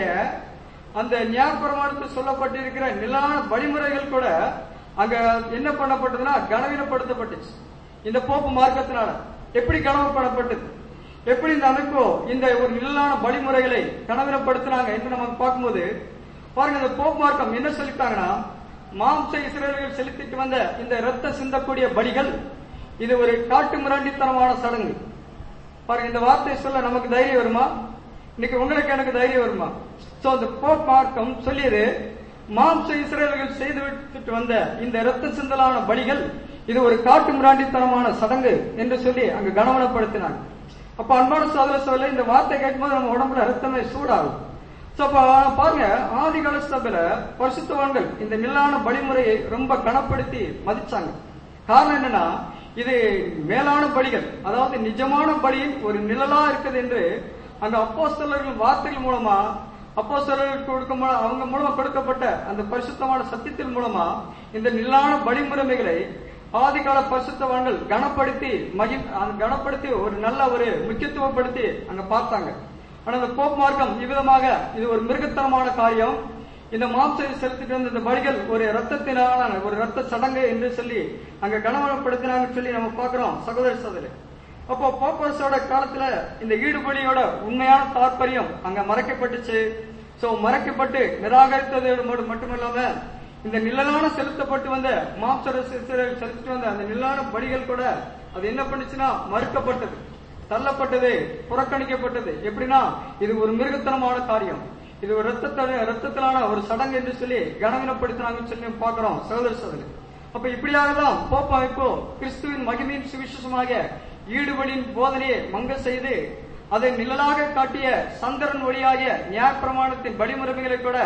அந்த ஞாபகமானத்தில் சொல்லப்பட்டிருக்கிற நிழலான வழிமுறைகள் கூட அங்க என்ன பண்ணப்பட்டதுன்னா கனவீனப்படுத்தப்பட்டுச்சு இந்த போப்பு மார்க்கத்தினால எப்படி கனவுப்படப்பட்டது எப்படி இந்த அமைப்பு இந்த ஒரு நிழலான வழிமுறைகளை கனவீனப்படுத்தினாங்க என்று நம்ம பார்க்கும்போது பாருங்க இந்த போப் மார்க்கம் என்ன சொல்லிட்டாங்கன்னா மாம்ச இஸ்ரேலர்கள் செலுத்திட்டு வந்த இந்த ரத்த சிந்தக்கூடிய பலிகள் இது ஒரு காட்டு மிராண்டித்தனமான சடங்கு பாருங்க இந்த வார்த்தையை சொல்ல நமக்கு தைரியம் வருமா இன்னைக்கு உங்களுக்கு எனக்கு தைரியம் வருமா சோ அந்த போப் மார்க்கம் சொல்லியது மாம்ச இஸ்ரேலர்கள் செய்து விட்டுட்டு வந்த இந்த இரத்த சிந்தலான பலிகள் இது ஒரு காட்டு மிராண்டித்தனமான சடங்கு என்று சொல்லி அங்கு கனவனப்படுத்தினாங்க அப்ப அன்பான சோதர சொல்ல இந்த வார்த்தை கேட்கும்போது நம்ம உடம்புல ரத்தமே சூடாகும் சோ அப்ப பாருங்க ஆதி கால சபையில பரிசுத்தவான்கள் இந்த நிலான வழிமுறையை ரொம்ப கனப்படுத்தி மதிச்சாங்க காரணம் என்னன்னா இது மேலான பலிகள் அதாவது நிஜமான பலியின் ஒரு நிழலா இருக்குது என்று அங்க அப்போஸ்தலர்கள் வார்த்தைகள் மூலமா அப்போஸ்தலர்களுக்கு கொடுக்கும் மூலம் அவங்க மூலமா கொடுக்கப்பட்ட அந்த பரிசுத்தமான சத்தியத்தின் மூலமா இந்த நிழலான வழிமுறைமைகளை ஆதிகால பரிசுத்தவான்கள் கனப்படுத்தி மகி அந்த கனப்படுத்தி ஒரு நல்ல ஒரு முக்கியத்துவப்படுத்தி அங்க பார்த்தாங்க ஆனா இந்த போப் மார்க்கம் இவ்விதமாக இது ஒரு மிருகத்தனமான காரியம் இந்த மாம்சத்தை செலுத்திட்டு வந்த இந்த பலிகள் ஒரு ரத்தத்தினால ஒரு ரத்த சடங்கு என்று சொல்லி அங்க கனவனப்படுத்தினாங்கன்னு சொல்லி நம்ம பார்க்கிறோம் சகோதர சகோதரி அப்போ போப்பரசோட காலத்துல இந்த ஈடுபலியோட உண்மையான தாற்பயம் அங்க மறைக்கப்பட்டுச்சு சோ மறைக்கப்பட்டு நிராகரித்ததோடு மட்டும் மட்டுமில்லாம இந்த நிழலான செலுத்தப்பட்டு வந்த மாம்ச செலுத்திட்டு வந்த அந்த நிழலான பலிகள் கூட அது என்ன பண்ணுச்சுன்னா மறுக்கப்பட்டது தள்ளப்பட்டது புறக்கணிக்கப்பட்டது எப்படின்னா இது ஒரு மிருகத்தனமான காரியம் இது ஒரு ரத்தத்தோட ரத்தத்திலான ஒரு சடங்கு என்று சொல்லி கனவீனப்படுத்தினாங்கன்னு சொல்லி நம்ம பார்க்கிறோம் சகோதர சகோதரி அப்ப இப்படியாக தான் போப் அமைப்பு கிறிஸ்துவின் மகிமையின் சுவிசேஷமாக ஈடுபடியின் போதனையை மங்க செய்து அதை நிழலாக காட்டிய சந்திரன் ஒளியாகிய நியாயப்பிரமாணத்தின் வழிமுறைகளை கூட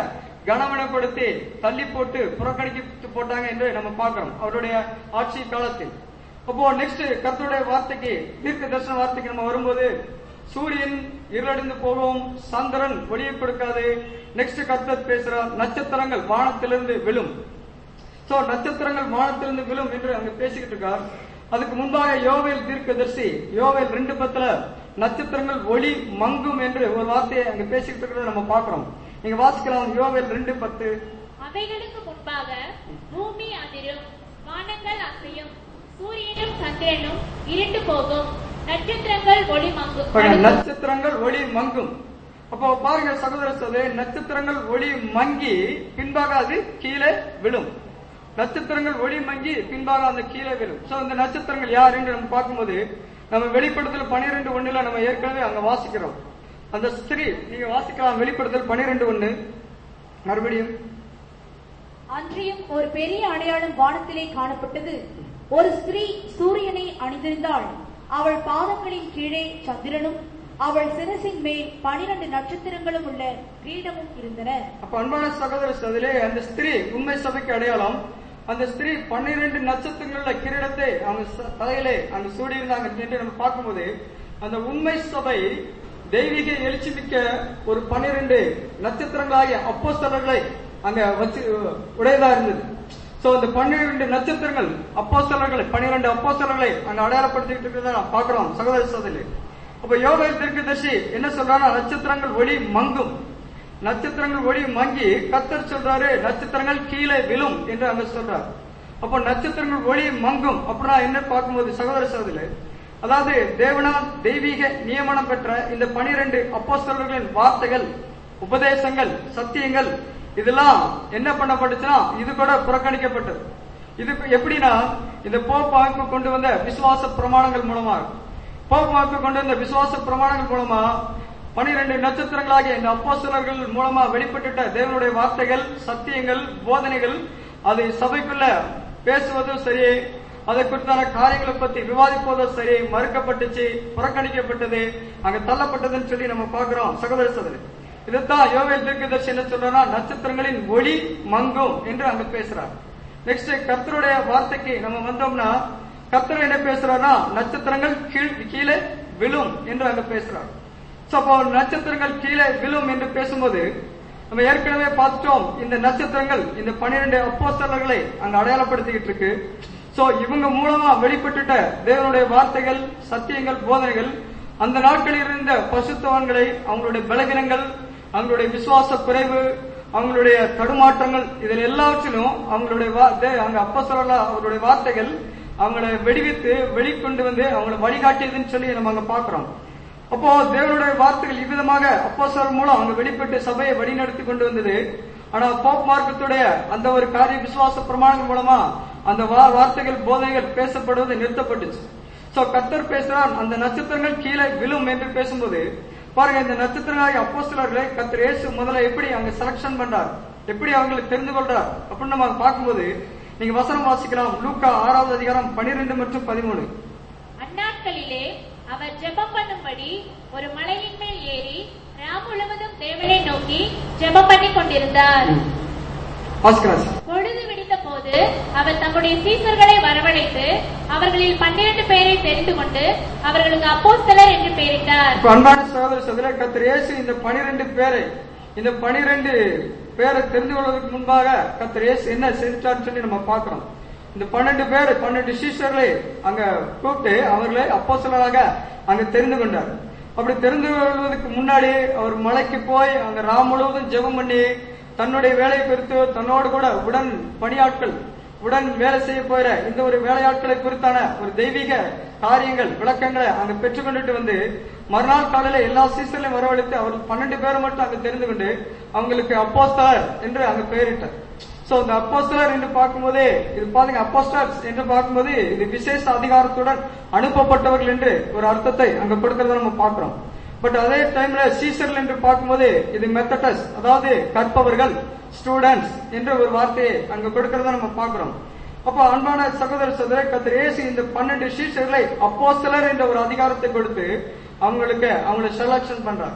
கனவனப்படுத்தி தள்ளி போட்டு புறக்கணித்து போட்டாங்க என்று நம்ம பார்க்கிறோம் அவருடைய ஆட்சி காலத்தில் அப்போ நெக்ஸ்ட் கர்த்தருடைய வார்த்தைக்கு தீர்க்க தரிசன வார்த்தைக்கு நம்ம வரும்போது சூரியன் இருளடைந்து போகும் சந்திரன் ஒளியை கொடுக்காது நெக்ஸ்ட் கர்த்தர் பேசுறார் நட்சத்திரங்கள் வானத்திலிருந்து விழும் சோ நட்சத்திரங்கள் வானத்திலிருந்து விழும் என்று அங்க பேசிக்கிட்டு இருக்கார் அதுக்கு முன்பாக யோவேல் தீர்க்கதரிசி யோவேல் ரெண்டு பத்துல நட்சத்திரங்கள் ஒளி மங்கும் என்று ஒரு வார்த்தையை அங்க பேசிக்கிட்டு இருக்கிறத நம்ம பார்க்கிறோம் நீங்க வாசிக்கலாம் யோவேல் ரெண்டு பத்து அவைகளுக்கு முன்பாக பூமி அதிரும் வானங்கள் அசையும் சூரியனும் சந்திரனும் இருண்டு போகும் நட்சத்திரங்கள் ஒளி மங்கும் பாருங்க, நட்சத்திரங்கள் ஒளி மங்கும் அப்போ பாருங்க சகோதர சகோதரி நட்சத்திரங்கள் ஒளி மங்கி பின்பாக அது கீழே விழும் நட்சத்திரங்கள் ஒளி மங்கி பின்பாக அந்த கீழே விழும் சோ இந்த நட்சத்திரங்கள் யார் என்று நம்ம பார்க்கும்போது நம்ம வெளிப்படுத்தல் பனிரெண்டு ஒண்ணுல நம்ம ஏற்கனவே அங்க வாசிக்கிறோம் அந்த ஸ்திரீ நீங்க வாசிக்கலாம் வெளிப்படுத்தல் பனிரெண்டு ஒண்ணு மறுபடியும் அன்றியும் ஒரு பெரிய அடையாளம் வானத்திலே காணப்பட்டது ஒரு ஸ்திரீ சூரியனை அணிந்திருந்தாள் அவள் பாதங்களின் கீழே சந்திரனும் அவள் சிரசின் மேல் பனிரண்டு நட்சத்திரங்களும் உள்ள கிரீடமும் இருந்தன அப்ப அன்பான சகோதர சதிலே அந்த ஸ்திரீ உண்மை சபைக்கு அடையாளம் அந்த ஸ்திரீ பன்னிரண்டு நட்சத்திரங்கள கிரீடத்தை அவங்க ச- தலையிலே அங்க சூடியிருந்தாங்க என்று நம்ம பார்க்கும்போது அந்த உண்மை சபை தெய்வீக எழுச்சி மிக்க ஒரு பன்னிரண்டு நட்சத்திரங்களாகிய அப்போஸ்தலர்களை அங்க வச்சு உடையதா இருந்தது சோ இந்த பன்னிரண்டு நட்சத்திரங்கள் அப்போஸ்தலர்களை பன்னிரண்டு அப்போஸ்தலர்களை அங்க அடையாளப்படுத்திட்டு இருக்கிறத நான் பார்க்கிறோம் சகோதர சதிலே அப்ப யோகல் தீர்க்கதர்சி என்ன சொல்றாருன்னா நட்சத்திரங்கள் ஒளி மங்கும் நட்சத்திரங்கள் ஒளி மங்கி கத்தர் சொல்றாரு நட்சத்திரங்கள் கீழே விழும் என்று அங்க சொல்றார் அப்போ நட்சத்திரங்கள் ஒளி மங்கும் அப்படின்னா என்ன பார்க்கும்போது சகோதர சகோதரி அதாவது தேவனால் தெய்வீக நியமனம் பெற்ற இந்த பனிரெண்டு அப்போஸ்தலர்களின் வார்த்தைகள் உபதேசங்கள் சத்தியங்கள் இதெல்லாம் என்ன பண்ணப்பட்டுச்சுன்னா இது கூட புறக்கணிக்கப்பட்டது இது எப்படின்னா இந்த போப் அமைப்பு கொண்டு வந்த விசுவாச பிரமாணங்கள் மூலமா போப் அமைப்பு கொண்டு வந்த விசுவாச பிரமாணங்கள் மூலமா பனிரெண்டு நட்சத்திரங்களாகிய இந்த அப்போஸ்தலர்கள் மூலமா வெளிப்பட்டுட்ட தேவனுடைய வார்த்தைகள் சத்தியங்கள் போதனைகள் அது சபைக்குள்ள பேசுவதும் சரி அதை குறித்தான காரியங்களை பத்தி விவாதிப்பதும் சரி மறுக்கப்பட்டுச்சு புறக்கணிக்கப்பட்டது அங்க தள்ளப்பட்டதுன்னு சொல்லி நம்ம பார்க்கிறோம் சகோதர சகோதரி இதைத்தான் யோவேல் தீர்க்கதர்சி என்ன சொல்றா நட்சத்திரங்களின் ஒளி மங்கும் என்று அங்க பேசுறார் நெக்ஸ்ட் கர்த்தருடைய வார்த்தைக்கு நம்ம வந்தோம்னா கர்த்தர் என்ன பேசுறாருன்னா நட்சத்திரங்கள் கீழ் கீழே விழும் என்று அங்க பேசுறார் சோ அப்போ நட்சத்திரங்கள் கீழே விழும் என்று பேசும்போது நம்ம ஏற்கனவே பார்த்துட்டோம் இந்த நட்சத்திரங்கள் இந்த பன்னிரண்டு அப்போஸ்தலர்களை அங்க அடையாளப்படுத்திக்கிட்டு இருக்கு சோ இவங்க மூலமா வெளிப்பட்டுட்ட தேவனுடைய வார்த்தைகள் சத்தியங்கள் போதனைகள் அந்த நாட்களில் இருந்த பசுத்தவான்களை அவங்களுடைய பலவீனங்கள் அவங்களுடைய விசுவாச குறைவு அவங்களுடைய தடுமாற்றங்கள் இதில் எல்லாவற்றிலும் அவங்களுடைய வா- தே- அங்க அப்போஸ்தலர்களா அவருடைய வார்த்தைகள் அவங்களை வெடிவித்து வெளிக்கொண்டு வந்து அவங்களை வழிகாட்டியதுன்னு சொல்லி நம்ம அங்க பாக்குறோம் அப்போ தேவனுடைய வார்த்தைகள் இவ்விதமாக அப்போஸ்தலர் மூலம் அவங்க வெளிப்பட்டு சபையை வழிநடத்தி கொண்டு வந்தது ஆனா போப் மார்க்கத்துடைய அந்த ஒரு காரிய விசுவாச பிரமாணங்கள் மூலமா அந்த வா- வார்த்தைகள் போதனைகள் பேசப்படுவது நிறுத்தப்பட்டுச்சு சோ கர்த்தர் பேசுறான் அந்த நட்சத்திரங்கள் கீழே விழும் என்று பேசும்போது பாருங்க இந்த நட்சத்திரங்களாகிய அப்போஸ்தலர்களை கர்த்தர் இயேசு முதல்ல எப்படி அங்க செலக்ஷன் பண்றார் எப்படி அவங்களை தெரிந்து கொள்றார் அப்படின்னு நம்ம பார்க்கும்போது நீங்க வசனம் வாசிக்கலாம் லூக்கா ஆறாவது அதிகாரம் பனிரெண்டு மற்றும் பதிமூணு அந்நாட்களிலே அவர் ஜெபம் பண்ணும்படி ஒரு மலையின் மேல் ஏறி ராம் முழுவதும் தேவனை நோக்கி ஜெபம் பண்ணி கொண்டிருந்தார் வாசிக்கிறார் பொழுது விடிந்த போது அவர் தம்முடைய சீசர்களை வரவழைத்து அவர்களில் பன்னிரண்டு பேரை தெரிந்து கொண்டு அவர்களுக்கு அப்போஸ்தலர் என்று பெயரிட்டார் இப்ப அன்பான சகோதர சகோதர கர்த்தர் இயேசு இந்த பனிரெண்டு பேரை இந்த பனிரெண்டு பேரை தெரிந்து கொள்வதற்கு முன்பாக கர்த்தர் இயேசு என்ன செஞ்சிட்டார்னு சொல்லி நம்ம பார்க்கிறோம் இந்த பன்னெண்டு பேர் பன்னெண்டு சீஷர்களை அங்க கூப்பிட்டு அவர்களை அப்போஸ்தலராக அங்க தெரிந்து கொண்டார் அப்படி தெரிந்து கொள்வதற்கு முன்னாடி அவர் மலைக்கு போய் அங்க ராம் முழுவதும் ஜெபம் பண்ணி தன்னுடைய வேலையை குறித்து தன்னோடு கூட உடன் பணியாட்கள் உடன் வேலை செய்ய போகிற இந்த ஒரு வேலையாட்களை குறித்தான ஒரு தெய்வீக காரியங்கள் விளக்கங்களை அங்க பெற்றுக்கொண்டுட்டு வந்து மறுநாள் காலையில எல்லா சீசன்லையும் வரவழைத்து அவர் பன்னெண்டு பேரை மட்டும் அங்க தெரிந்து கொண்டு அவங்களுக்கு அப்போஸ்தலர் என்று அங்க பெயரிட்டார் சோ இந்த அப்போஸ்தலர் என்று பார்க்கும்போதே இது பாருங்க அப்போஸ்டர்ஸ் என்று பார்க்கும்போது இது விசேஷ அதிகாரத்துடன் அனுப்பப்பட்டவர்கள் என்று ஒரு அர்த்தத்தை அங்க கொடுக்கறத நம்ம பார்க்கிறோம் பட் அதே டைம்ல சீசர்கள் என்று பார்க்கும்போது இது மெத்தடஸ் அதாவது கற்பவர்கள் ஸ்டூடெண்ட்ஸ் என்ற ஒரு வார்த்தையை அங்க கொடுக்கறத நம்ம பார்க்கிறோம் அப்போ அன்பான சகோதர சகோதர கத்திர இயேசு இந்த பன்னெண்டு சீஷர்களை அப்போஸ்தலர் என்ற ஒரு அதிகாரத்தை கொடுத்து அவங்களுக்கு அவங்களை செலக்ஷன் பண்றார்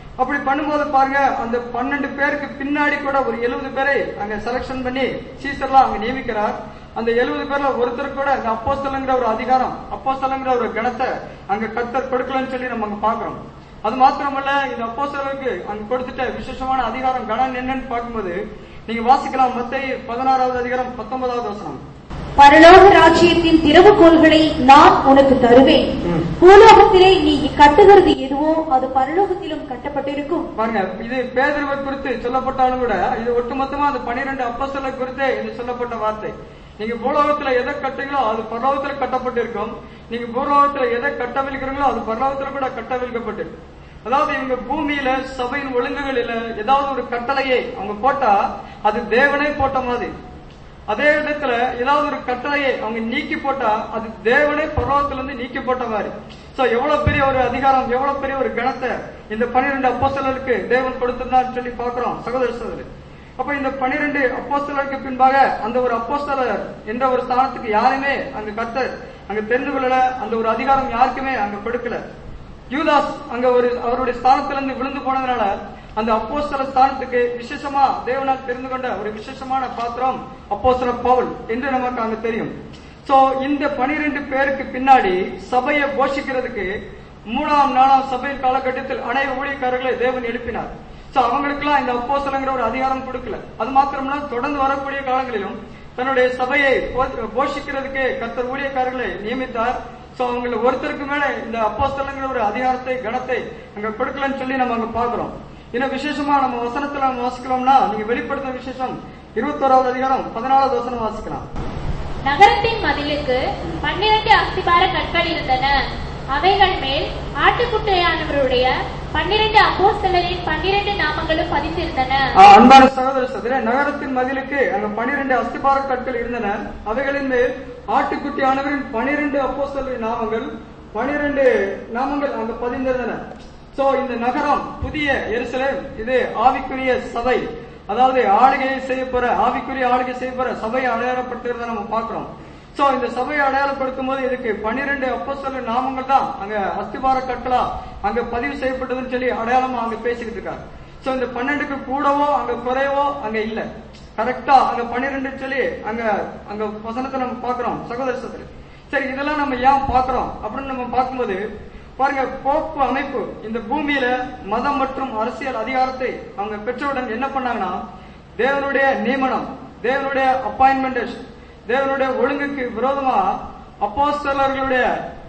அப்படி பண்ணும்போது பாருங்க அந்த பன்னெண்டு பேருக்கு பின்னாடி கூட ஒரு எழுபது பேரை அங்க செலக்ஷன் பண்ணி சீசர்லாம் அங்க நியமிக்கிறார் அந்த எழுபது பேர்ல ஒருத்தர் கூட அந்த அப்போஸ்தலங்கிற ஒரு அதிகாரம் அப்போஸ்தலங்கிற ஒரு கணத்தை அங்க கத்தர் கொடுக்கலன்னு சொல்லி நம்ம அங்க பாக்குறோம் அது மாத்திரமல்ல இந்த அப்போஸ்தலருக்கு அங்க கொடுத்துட்ட விசேஷமான அதிகாரம் கணம் என்னன்னு பார்க்கும்போது நீங்க வாசிக்கலாம் மத்திய பதினாறாவது அதிகாரம் பத்தொன்பதாவது வசனம் பரலோக ராஜ்யத்தின் திறவுகோல்களை நான் உனக்கு தருவேன் ம். பூலோகத்திலே நீ கட்டுகிறது எதுவோ அது பரலோகத்திலும் கட்டப்பட்டிருக்கும் பாருங்க இது பேதர்வை குறித்து சொல்லப்பட்டாலும் கூட இது ஒட்டுமொத்தமா அந்த பனிரெண்டு அப்போஸ்தலர் குறித்தே இது சொல்லப்பட்ட வார்த்தை நீங்க பூலோகத்துல எதை கட்டுங்களோ அது பரலோகத்துல கட்டப்பட்டிருக்கும் நீங்க பூலோகத்துல எதை கட்டவிழ்க்கிறீங்களோ அது பரலோகத்துல கூட கட்டவிழ்க்கப்பட்டிருக்கும் அதாவது இவங்க பூமியில சபையின் ஒழுங்குகளில ஏதாவது ஒரு கட்டளையை அவங்க போட்டா அது தேவனே போட்ட மாதிரி அதே இடத்துல ஏதாவது ஒரு கட்டளையை அவங்க நீக்கி போட்டா அது தேவனே பரலோகத்துல இருந்து நீக்கி போட்ட மாதிரி சோ எவ்வளவு பெரிய ஒரு அதிகாரம் எவ்வளவு பெரிய ஒரு கணத்தை இந்த பன்னிரெண்டு அப்போஸ்தலருக்கு தேவன் கொடுத்திருந்தான்னு சொல்லி பாக்குறோம் சகோதர சகோதரி அப்ப இந்த பன்னிரெண்டு அப்போஸ்தலருக்கு பின்பாக அந்த ஒரு அப்போஸ்தலர் என்ற ஒரு ஸ்தானத்துக்கு யாருமே அங்க கர்த்தர் அங்க தெரிந்து கொள்ளல அந்த ஒரு அதிகாரம் யாருக்குமே அங்க கொடுக்கல யூதாஸ் அங்க ஒரு அவருடைய ஸ்தானத்திலிருந்து விழுந்து போனதுனால அந்த அப்போஸ்தல ஸ்தானத்துக்கு விசேஷமா தேவனால் தெரிந்து கொண்ட ஒரு விசேஷமான பாத்திரம் அப்போஸ்தல பவுல் என்று நமக்கு அங்க தெரியும் சோ இந்த பனிரெண்டு பேருக்கு பின்னாடி சபையை போஷிக்கிறதுக்கு மூணாம் நாலாம் சபையின் காலகட்டத்தில் அநேக ஊழியக்காரர்களை தேவன் எழுப்பினார் சோ அவங்களுக்கெல்லாம் இந்த அப்போஸ்தலங்கிற ஒரு அதிகாரம் கொடுக்கல அது மாத்திரமல்ல தொடர்ந்து வரக்கூடிய காலங்களிலும் தன்னுடைய சபையை போ- போஷிக்கிறதுக்கு கர்த்தர் ஊழியக்காரர்களை நியமித்தார் சோ அவங்கள ஒருத்தருக்கு மேல இந்த அப்போஸ்தலங்கிற ஒரு அதிகாரத்தை கணத்தை அங்க கொடுக்கலன்னு சொல்லி நம்ம அங்க பாக்குறோம் இன்னும் விசேஷமா நம்ம வசனத்துல நம்ம வாசிக்கலாம்னா நீங்க வெளிப்படுத்த விசேஷம் இருபத்தோராவது அதிகாரம் பதினாலாவது வசனம் வாசிக்கலாம் நகரத்தின் மதிலுக்கு பன்னிரண்டு அஸ்திபார கற்கள் இருந்தன அவைகள் மேல் ஆட்டுக்குட்டையானவருடைய பன்னிரண்டு அப்போஸ்தலரின் பன்னிரண்டு நாமங்களும் பதிந்திருந்தன ஆ, அன்பான சகோதர சகோதர நகரத்தின் மதிலுக்கு அங்க பனிரெண்டு அஸ்திபார கற்கள் இருந்தன அவைகளின் மேல் ஆட்டுக்குட்டி ஆனவரின் பனிரெண்டு அப்போஸ்தலரின் நாமங்கள் பனிரெண்டு நாமங்கள் அங்க பதிந்திருந்தன சோ இந்த நகரம் புதிய எருசலேம் இது ஆவிக்குரிய சபை அதாவது ஆளுகையை செய்ய போற ஆவிக்குரிய ஆளுகை செய்ய போற சபை அடையாளப்படுத்துறத நம்ம பாக்குறோம் சோ இந்த சபையை அடையாளப்படுத்தும் போது இதுக்கு பன்னிரெண்டு அப்போஸ்தலர் நாமங்கள் தான் அங்க அஸ்திபார கட்டலா அங்க பதிவு செய்யப்பட்டதுன்னு சொல்லி அடையாளமா அங்க பேசிக்கிட்டு இருக்காங்க சோ இந்த பன்னெண்டுக்கு கூடவோ அங்க குறையவோ அங்க இல்ல கரெக்டா அங்க பன்னிரெண்டு சொல்லி அங்க அங்க வசனத்தை நம்ம பாக்குறோம் சகோதர சகோதரி சரி இதெல்லாம் நம்ம ஏன் பாக்குறோம் அப்படின்னு நம்ம பார்க்கும்போது பாருங்க போப்பு அமைப்பு இந்த பூமியில மதம் மற்றும் அரசியல் அதிகாரத்தை அவங்க பெற்றவுடன் என்ன பண்ணாங்கன்னா தேவனுடைய நியமனம் தேவனுடைய அப்பாயின்மெண்ட் தேவனுடைய ஒழுங்குக்கு விரோதமா அப்போஸ்தலர்களுடைய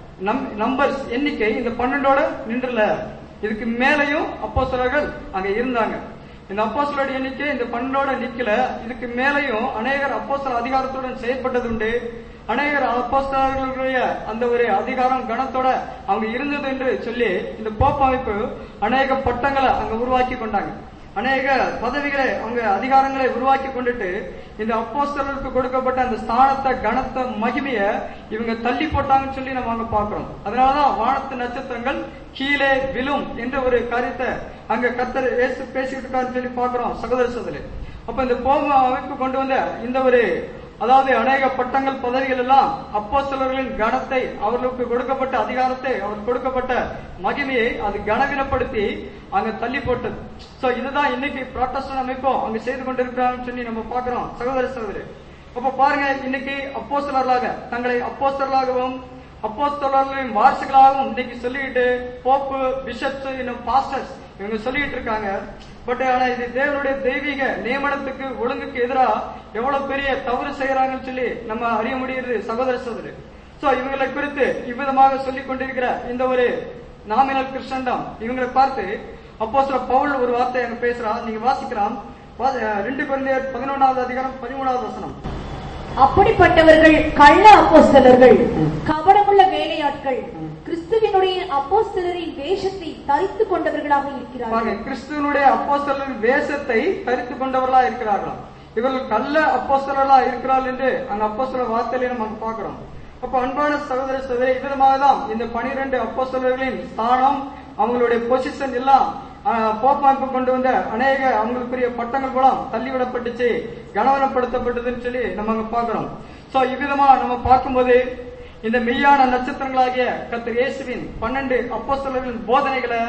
நம்பர்ஸ் எண்ணிக்கை இந்த பன்னெண்டோட நின்றுல இதுக்கு மேலையும் அப்போஸ்தலர்கள் அங்க இருந்தாங்க இந்த அப்போஸ்தலருடைய எண்ணிக்கை இந்த பன்னெண்டோட நிக்கல இதுக்கு மேலையும் அநேகர் அப்போஸ்தல அதிகாரத்துடன் செயல்பட்டது உண்டு அநேகர் அப்போஸ்தலர்களுடைய அந்த ஒரு அதிகாரம் கணத்தோட அவங்க இருந்தது என்று சொல்லி இந்த போப் அமைப்பு அநேக பட்டங்களை அங்க உருவாக்கி கொண்டாங்க அநேக பதவிகளை அவங்க அதிகாரங்களை உருவாக்கி கொண்டுட்டு இந்த அப்போஸ்தலருக்கு கொடுக்கப்பட்ட அந்த ஸ்தானத்தை கனத்த மகிமைய இவங்க தள்ளி போட்டாங்கன்னு சொல்லி நம்ம அங்க பாக்குறோம் அதனாலதான் வானத்து நட்சத்திரங்கள் கீழே விழும் என்ற ஒரு காரியத்தை அங்க கத்தர் இயேசு பேசிட்டு இருக்காருன்னு சொல்லி பாக்குறோம் சகோதர சகோதரி அப்ப இந்த போம அமைப்பு கொண்டு வந்த இந்த ஒரு அதாவது அநேக பட்டங்கள் பதவிகள் எல்லாம் அப்போஸ்தலர்களின் கனத்தை அவர்களுக்கு கொடுக்கப்பட்ட அதிகாரத்தை அவர் கொடுக்கப்பட்ட மகிமையை அது கனவீனப்படுத்தி அங்க தள்ளி போட்டது சோ இதுதான் இன்னைக்கு புரோட்டஸ்டன் அமைப்பும் அங்க செய்து கொண்டிருக்கிறாங்கன்னு சொல்லி நம்ம பாக்குறோம் சகோதர சகோதரி அப்ப பாருங்க இன்னைக்கு அப்போஸ்தலர்களாக தங்களை அப்போஸ்தலர்களாகவும் அப்போஸ்தலர்களின் வாரிசுகளாகவும் இன்னைக்கு சொல்லிட்டு போப்பு பிஷப்ஸ் இன்னும் பாஸ்டர்ஸ் இவங்க சொல்லிட்டு இருக்காங்க பட் ஆனா இது தேவனுடைய தெய்வீக நியமனத்துக்கு ஒழுங்குக்கு எதிரா எவ்வளவு பெரிய தவறு செய்யறாங்கன்னு சொல்லி நம்ம அறிய முடியுது சகோதர சகோதரி சோ இவங்களை குறித்து இவ்விதமாக சொல்லிக் கொண்டிருக்கிற இந்த ஒரு நாமினல் கிறிஸ்டண்டம் இவங்களை பார்த்து அப்போ சில பவுல் ஒரு வார்த்தை அங்க பேசுறான் நீங்க வாசிக்கலாம் வா- ரெண்டு குழந்தையர் பதினொன்றாவது அதிகாரம் பதிமூணாவது வசனம் அப்படிப்பட்டவர்கள் கள்ள அப்போஸ்தலர்கள் கபடமுள்ள வேலையாட்கள் கிறிஸ்துவினுடைய அப்போஸ்தலரின் வேஷத்தை தரித்து கொண்டவர்களாக பாருங்க இருக்கிறார்கள் கிறிஸ்துவனுடைய அப்போஸ்தலரின் வேஷத்தை தரித்து கொண்டவர்களா இருக்கிறார்களாம் இவர்கள் கள்ள அப்போஸ்தலர்களா இருக்கிறார்கள் என்று அந்த அப்போஸ்தலர் வார்த்தையில நம்ம அங்க பார்க்கிறோம் அப்ப அன்பான சகோதர சகோதரி விதமாக தான் இந்த பனிரெண்டு அப்போஸ்தலர்களின் ஸ்தானம் அவங்களுடைய பொசிஷன் எல்லாம் ஆஹ், போப்பாய்ப்பு கொண்டு வந்த அநேக அவங்களுக்குரிய பட்டங்கள் மூலம் தள்ளிவிடப்பட்டுச்சு கனவனப்படுத்தப்பட்டதுன்னு சொல்லி நம்ம அங்க பார்க்கிறோம் சோ இவ்விதமா நம்ம பார்க்கும்போது இந்த மெய்யான நட்சத்திரங்களாகிய கர்த்தர் இயேசுவின் பன்னெண்டு அப்போஸ்தலர்களின் போதனைகளை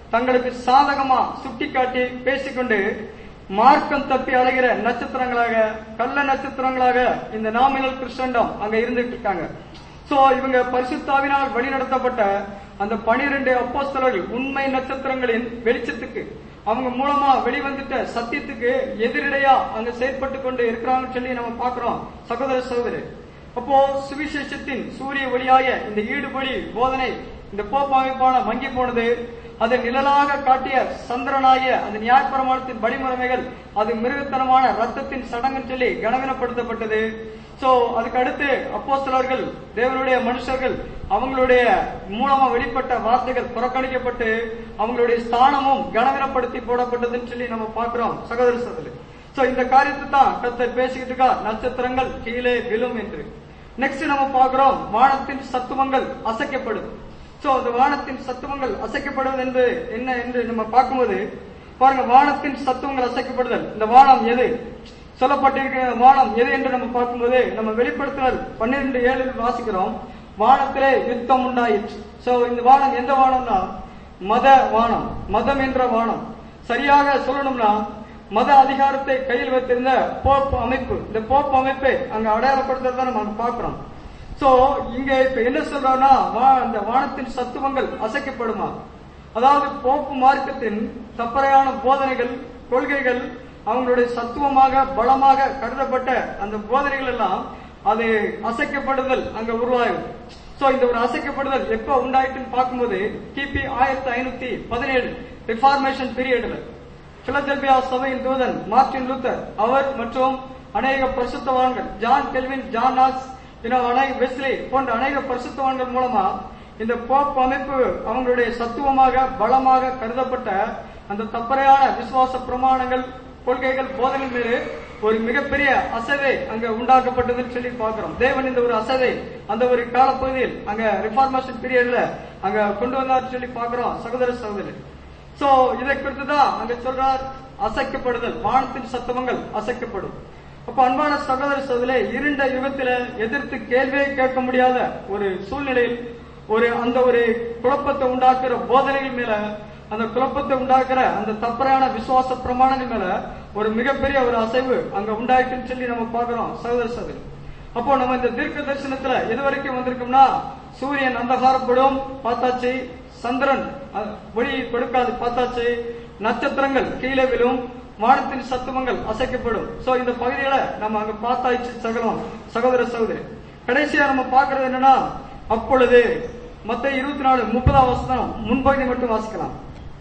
தங்களுக்கு சாதகமா சுட்டிக்காட்டி பேசிக்கொண்டு மார்க்கம் தப்பி அலைகிற நட்சத்திரங்களாக கள்ள நட்சத்திரங்களாக இந்த நாமினல் கிறிஸ்டண்டம் அங்க இருந்துட்டு இருக்காங்க சோ இவங்க பரிசுத்தாவினால் வழிநடத்தப்பட்ட அந்த பனிரெண்டு அப்போஸ்தலர்கள் உண்மை நட்சத்திரங்களின் வெளிச்சத்துக்கு அவங்க மூலமா வெளிவந்துட்ட சத்தியத்துக்கு எதிரடையா அங்க செயற்பட்டு கொண்டு இருக்கிறாங்கன்னு சொல்லி நம்ம பாக்குறோம் சகோதர சகோதரி அப்போ சுவிசேஷத்தின் சூரிய ஒளியாய இந்த ஈடுபடி போதனை இந்த போப் அமைப்பான மங்கி போனது அதை நிழலாக காட்டிய சந்திரனாகிய அந்த நியாயப்பிரமாணத்தின் வழிமுறைகள் அது மிருகத்தனமான ரத்தத்தின் சடங்குன்னு சொல்லி கனவீனப்படுத்தப்பட்டது சோ அதுக்கு அடுத்து அப்போஸ்தலர்கள் தேவனுடைய மனுஷர்கள் அவங்களுடைய மூலமா வெளிப்பட்ட வார்த்தைகள் புறக்கணிக்கப்பட்டு அவங்களுடைய ஸ்தானமும் கனவீனப்படுத்தி போடப்பட்டதுன்னு சொல்லி நம்ம பார்க்கிறோம் சகோதர சகோதரி சோ இந்த காரியத்தை தான் கர்த்தர் பேசிக்கிட்டு இருக்கா நட்சத்திரங்கள் கீழே விழும் என்று நெக்ஸ்ட் நம்ம பார்க்கிறோம் வானத்தின் சத்துவங்கள் அசைக்கப்படும் சோ அந்த வானத்தின் சத்துவங்கள் அசைக்கப்படுவது என்று என்ன என்று நம்ம பார்க்கும்போது பாருங்க வானத்தின் சத்துவங்கள் அசைக்கப்படுதல் இந்த வானம் எது சொல்லப்பட்டிருக்கிற வானம் எது என்று நம்ம பார்க்கும்போது நம்ம வெளிப்படுத்தினர் பன்னிரண்டு ஏழில் வாசிக்கிறோம் வானத்திலே யுத்தம் உண்டாயிற்று சோ இந்த வானம் எந்த வானம்னா மத வானம் மதம் என்ற வானம் சரியாக சொல்லணும்னா மத அதிகாரத்தை கையில் வைத்திருந்த போப் அமைப்பு இந்த போப் அமைப்பை அங்க அடையாளப்படுத்துறத நம்ம அங்க பார்க்கிறோம் சோ இங்க இப்ப என்ன சொல்றாங்கன்னா வா- அந்த வானத்தின் சத்துவங்கள் அசைக்கப்படுமா அதாவது போப்பு மார்க்கத்தின் தப்பறையான போதனைகள் கொள்கைகள் அவங்களுடைய சத்துவமாக பலமாக கருதப்பட்ட அந்த போதனைகள் எல்லாம் அது அசைக்கப்படுதல் அங்க உருவாகும் சோ இந்த ஒரு அசைக்கப்படுதல் எப்ப உண்டாயிட்டுன்னு பார்க்கும்போது கிபி ஆயிரத்தி ஐநூத்தி பதினேழு ரிஃபார்மேஷன் பீரியட்ல பிலதெல்பியா சபையின் தூதன் மார்டின் லூத்தர் அவர் மற்றும் அநேக பரிசுத்தவான்கள் ஜான் கெல்வின் ஜான் நாக்ஸ் இன்னும் அநேக வெஸ்லி போன்ற அநேக பரிசுத்தவான்கள் மூலமா இந்த போப் அமைப்பு அவங்களுடைய சத்துவமாக பலமாக கருதப்பட்ட அந்த தப்பறையான விசுவாச பிரமாணங்கள் கொள்கைகள் போதனை மீது ஒரு மிகப்பெரிய அசைவை அங்க உண்டாக்கப்பட்டதுன்னு சொல்லி பார்க்கிறோம் தேவன் இந்த ஒரு அசைவை அந்த ஒரு காலப்பகுதியில் அங்க ரிஃபார்மேஷன் பீரியட்ல அங்க கொண்டு வந்தார் சொல்லி பார்க்கிறோம் சகோதர சகோதரி சோ இதை குறித்து தான் அங்க சொல்றார் அசைக்கப்படுதல் வானத்தின் சத்தவங்கள் அசைக்கப்படும் அப்ப அன்பான சகோதர சகோதரே இருண்ட யுகத்தில எதிர்த்து கேள்வியை கேட்க முடியாத ஒரு சூழ்நிலையில் ஒரு அந்த ஒரு குழப்பத்தை உண்டாக்குற போதனைகள் மேல அந்த குழப்பத்தை உண்டாக்குற அந்த தப்பறையான விசுவாச பிரமாணங்கள் மேல ஒரு மிகப்பெரிய ஒரு அசைவு அங்க உண்டாயிட்டுன்னு சொல்லி நம்ம பார்க்கிறோம் சகோதர சகோதரி அப்போ நம்ம இந்த தீர்க்க தரிசனத்துல எது வரைக்கும் வந்திருக்கோம்னா சூரியன் அந்தகாரப்படும் பார்த்தாச்சு சந்திரன் அஹ், ஒளி கொடுக்காது பார்த்தாச்சு நட்சத்திரங்கள் கீழே விழும் வானத்தின் சத்துவங்கள் அசைக்கப்படும் சோ இந்த பகுதிகளை நம்ம அங்க பார்த்தாச்சு சகலம் சகோதர சகோதரி கடைசியா நம்ம பார்க்கிறது என்னன்னா அப்பொழுது மத்த இருபத்தி நாலு முப்பதாம் வசனம் முன்பகுதி மட்டும் வாசிக்கலாம்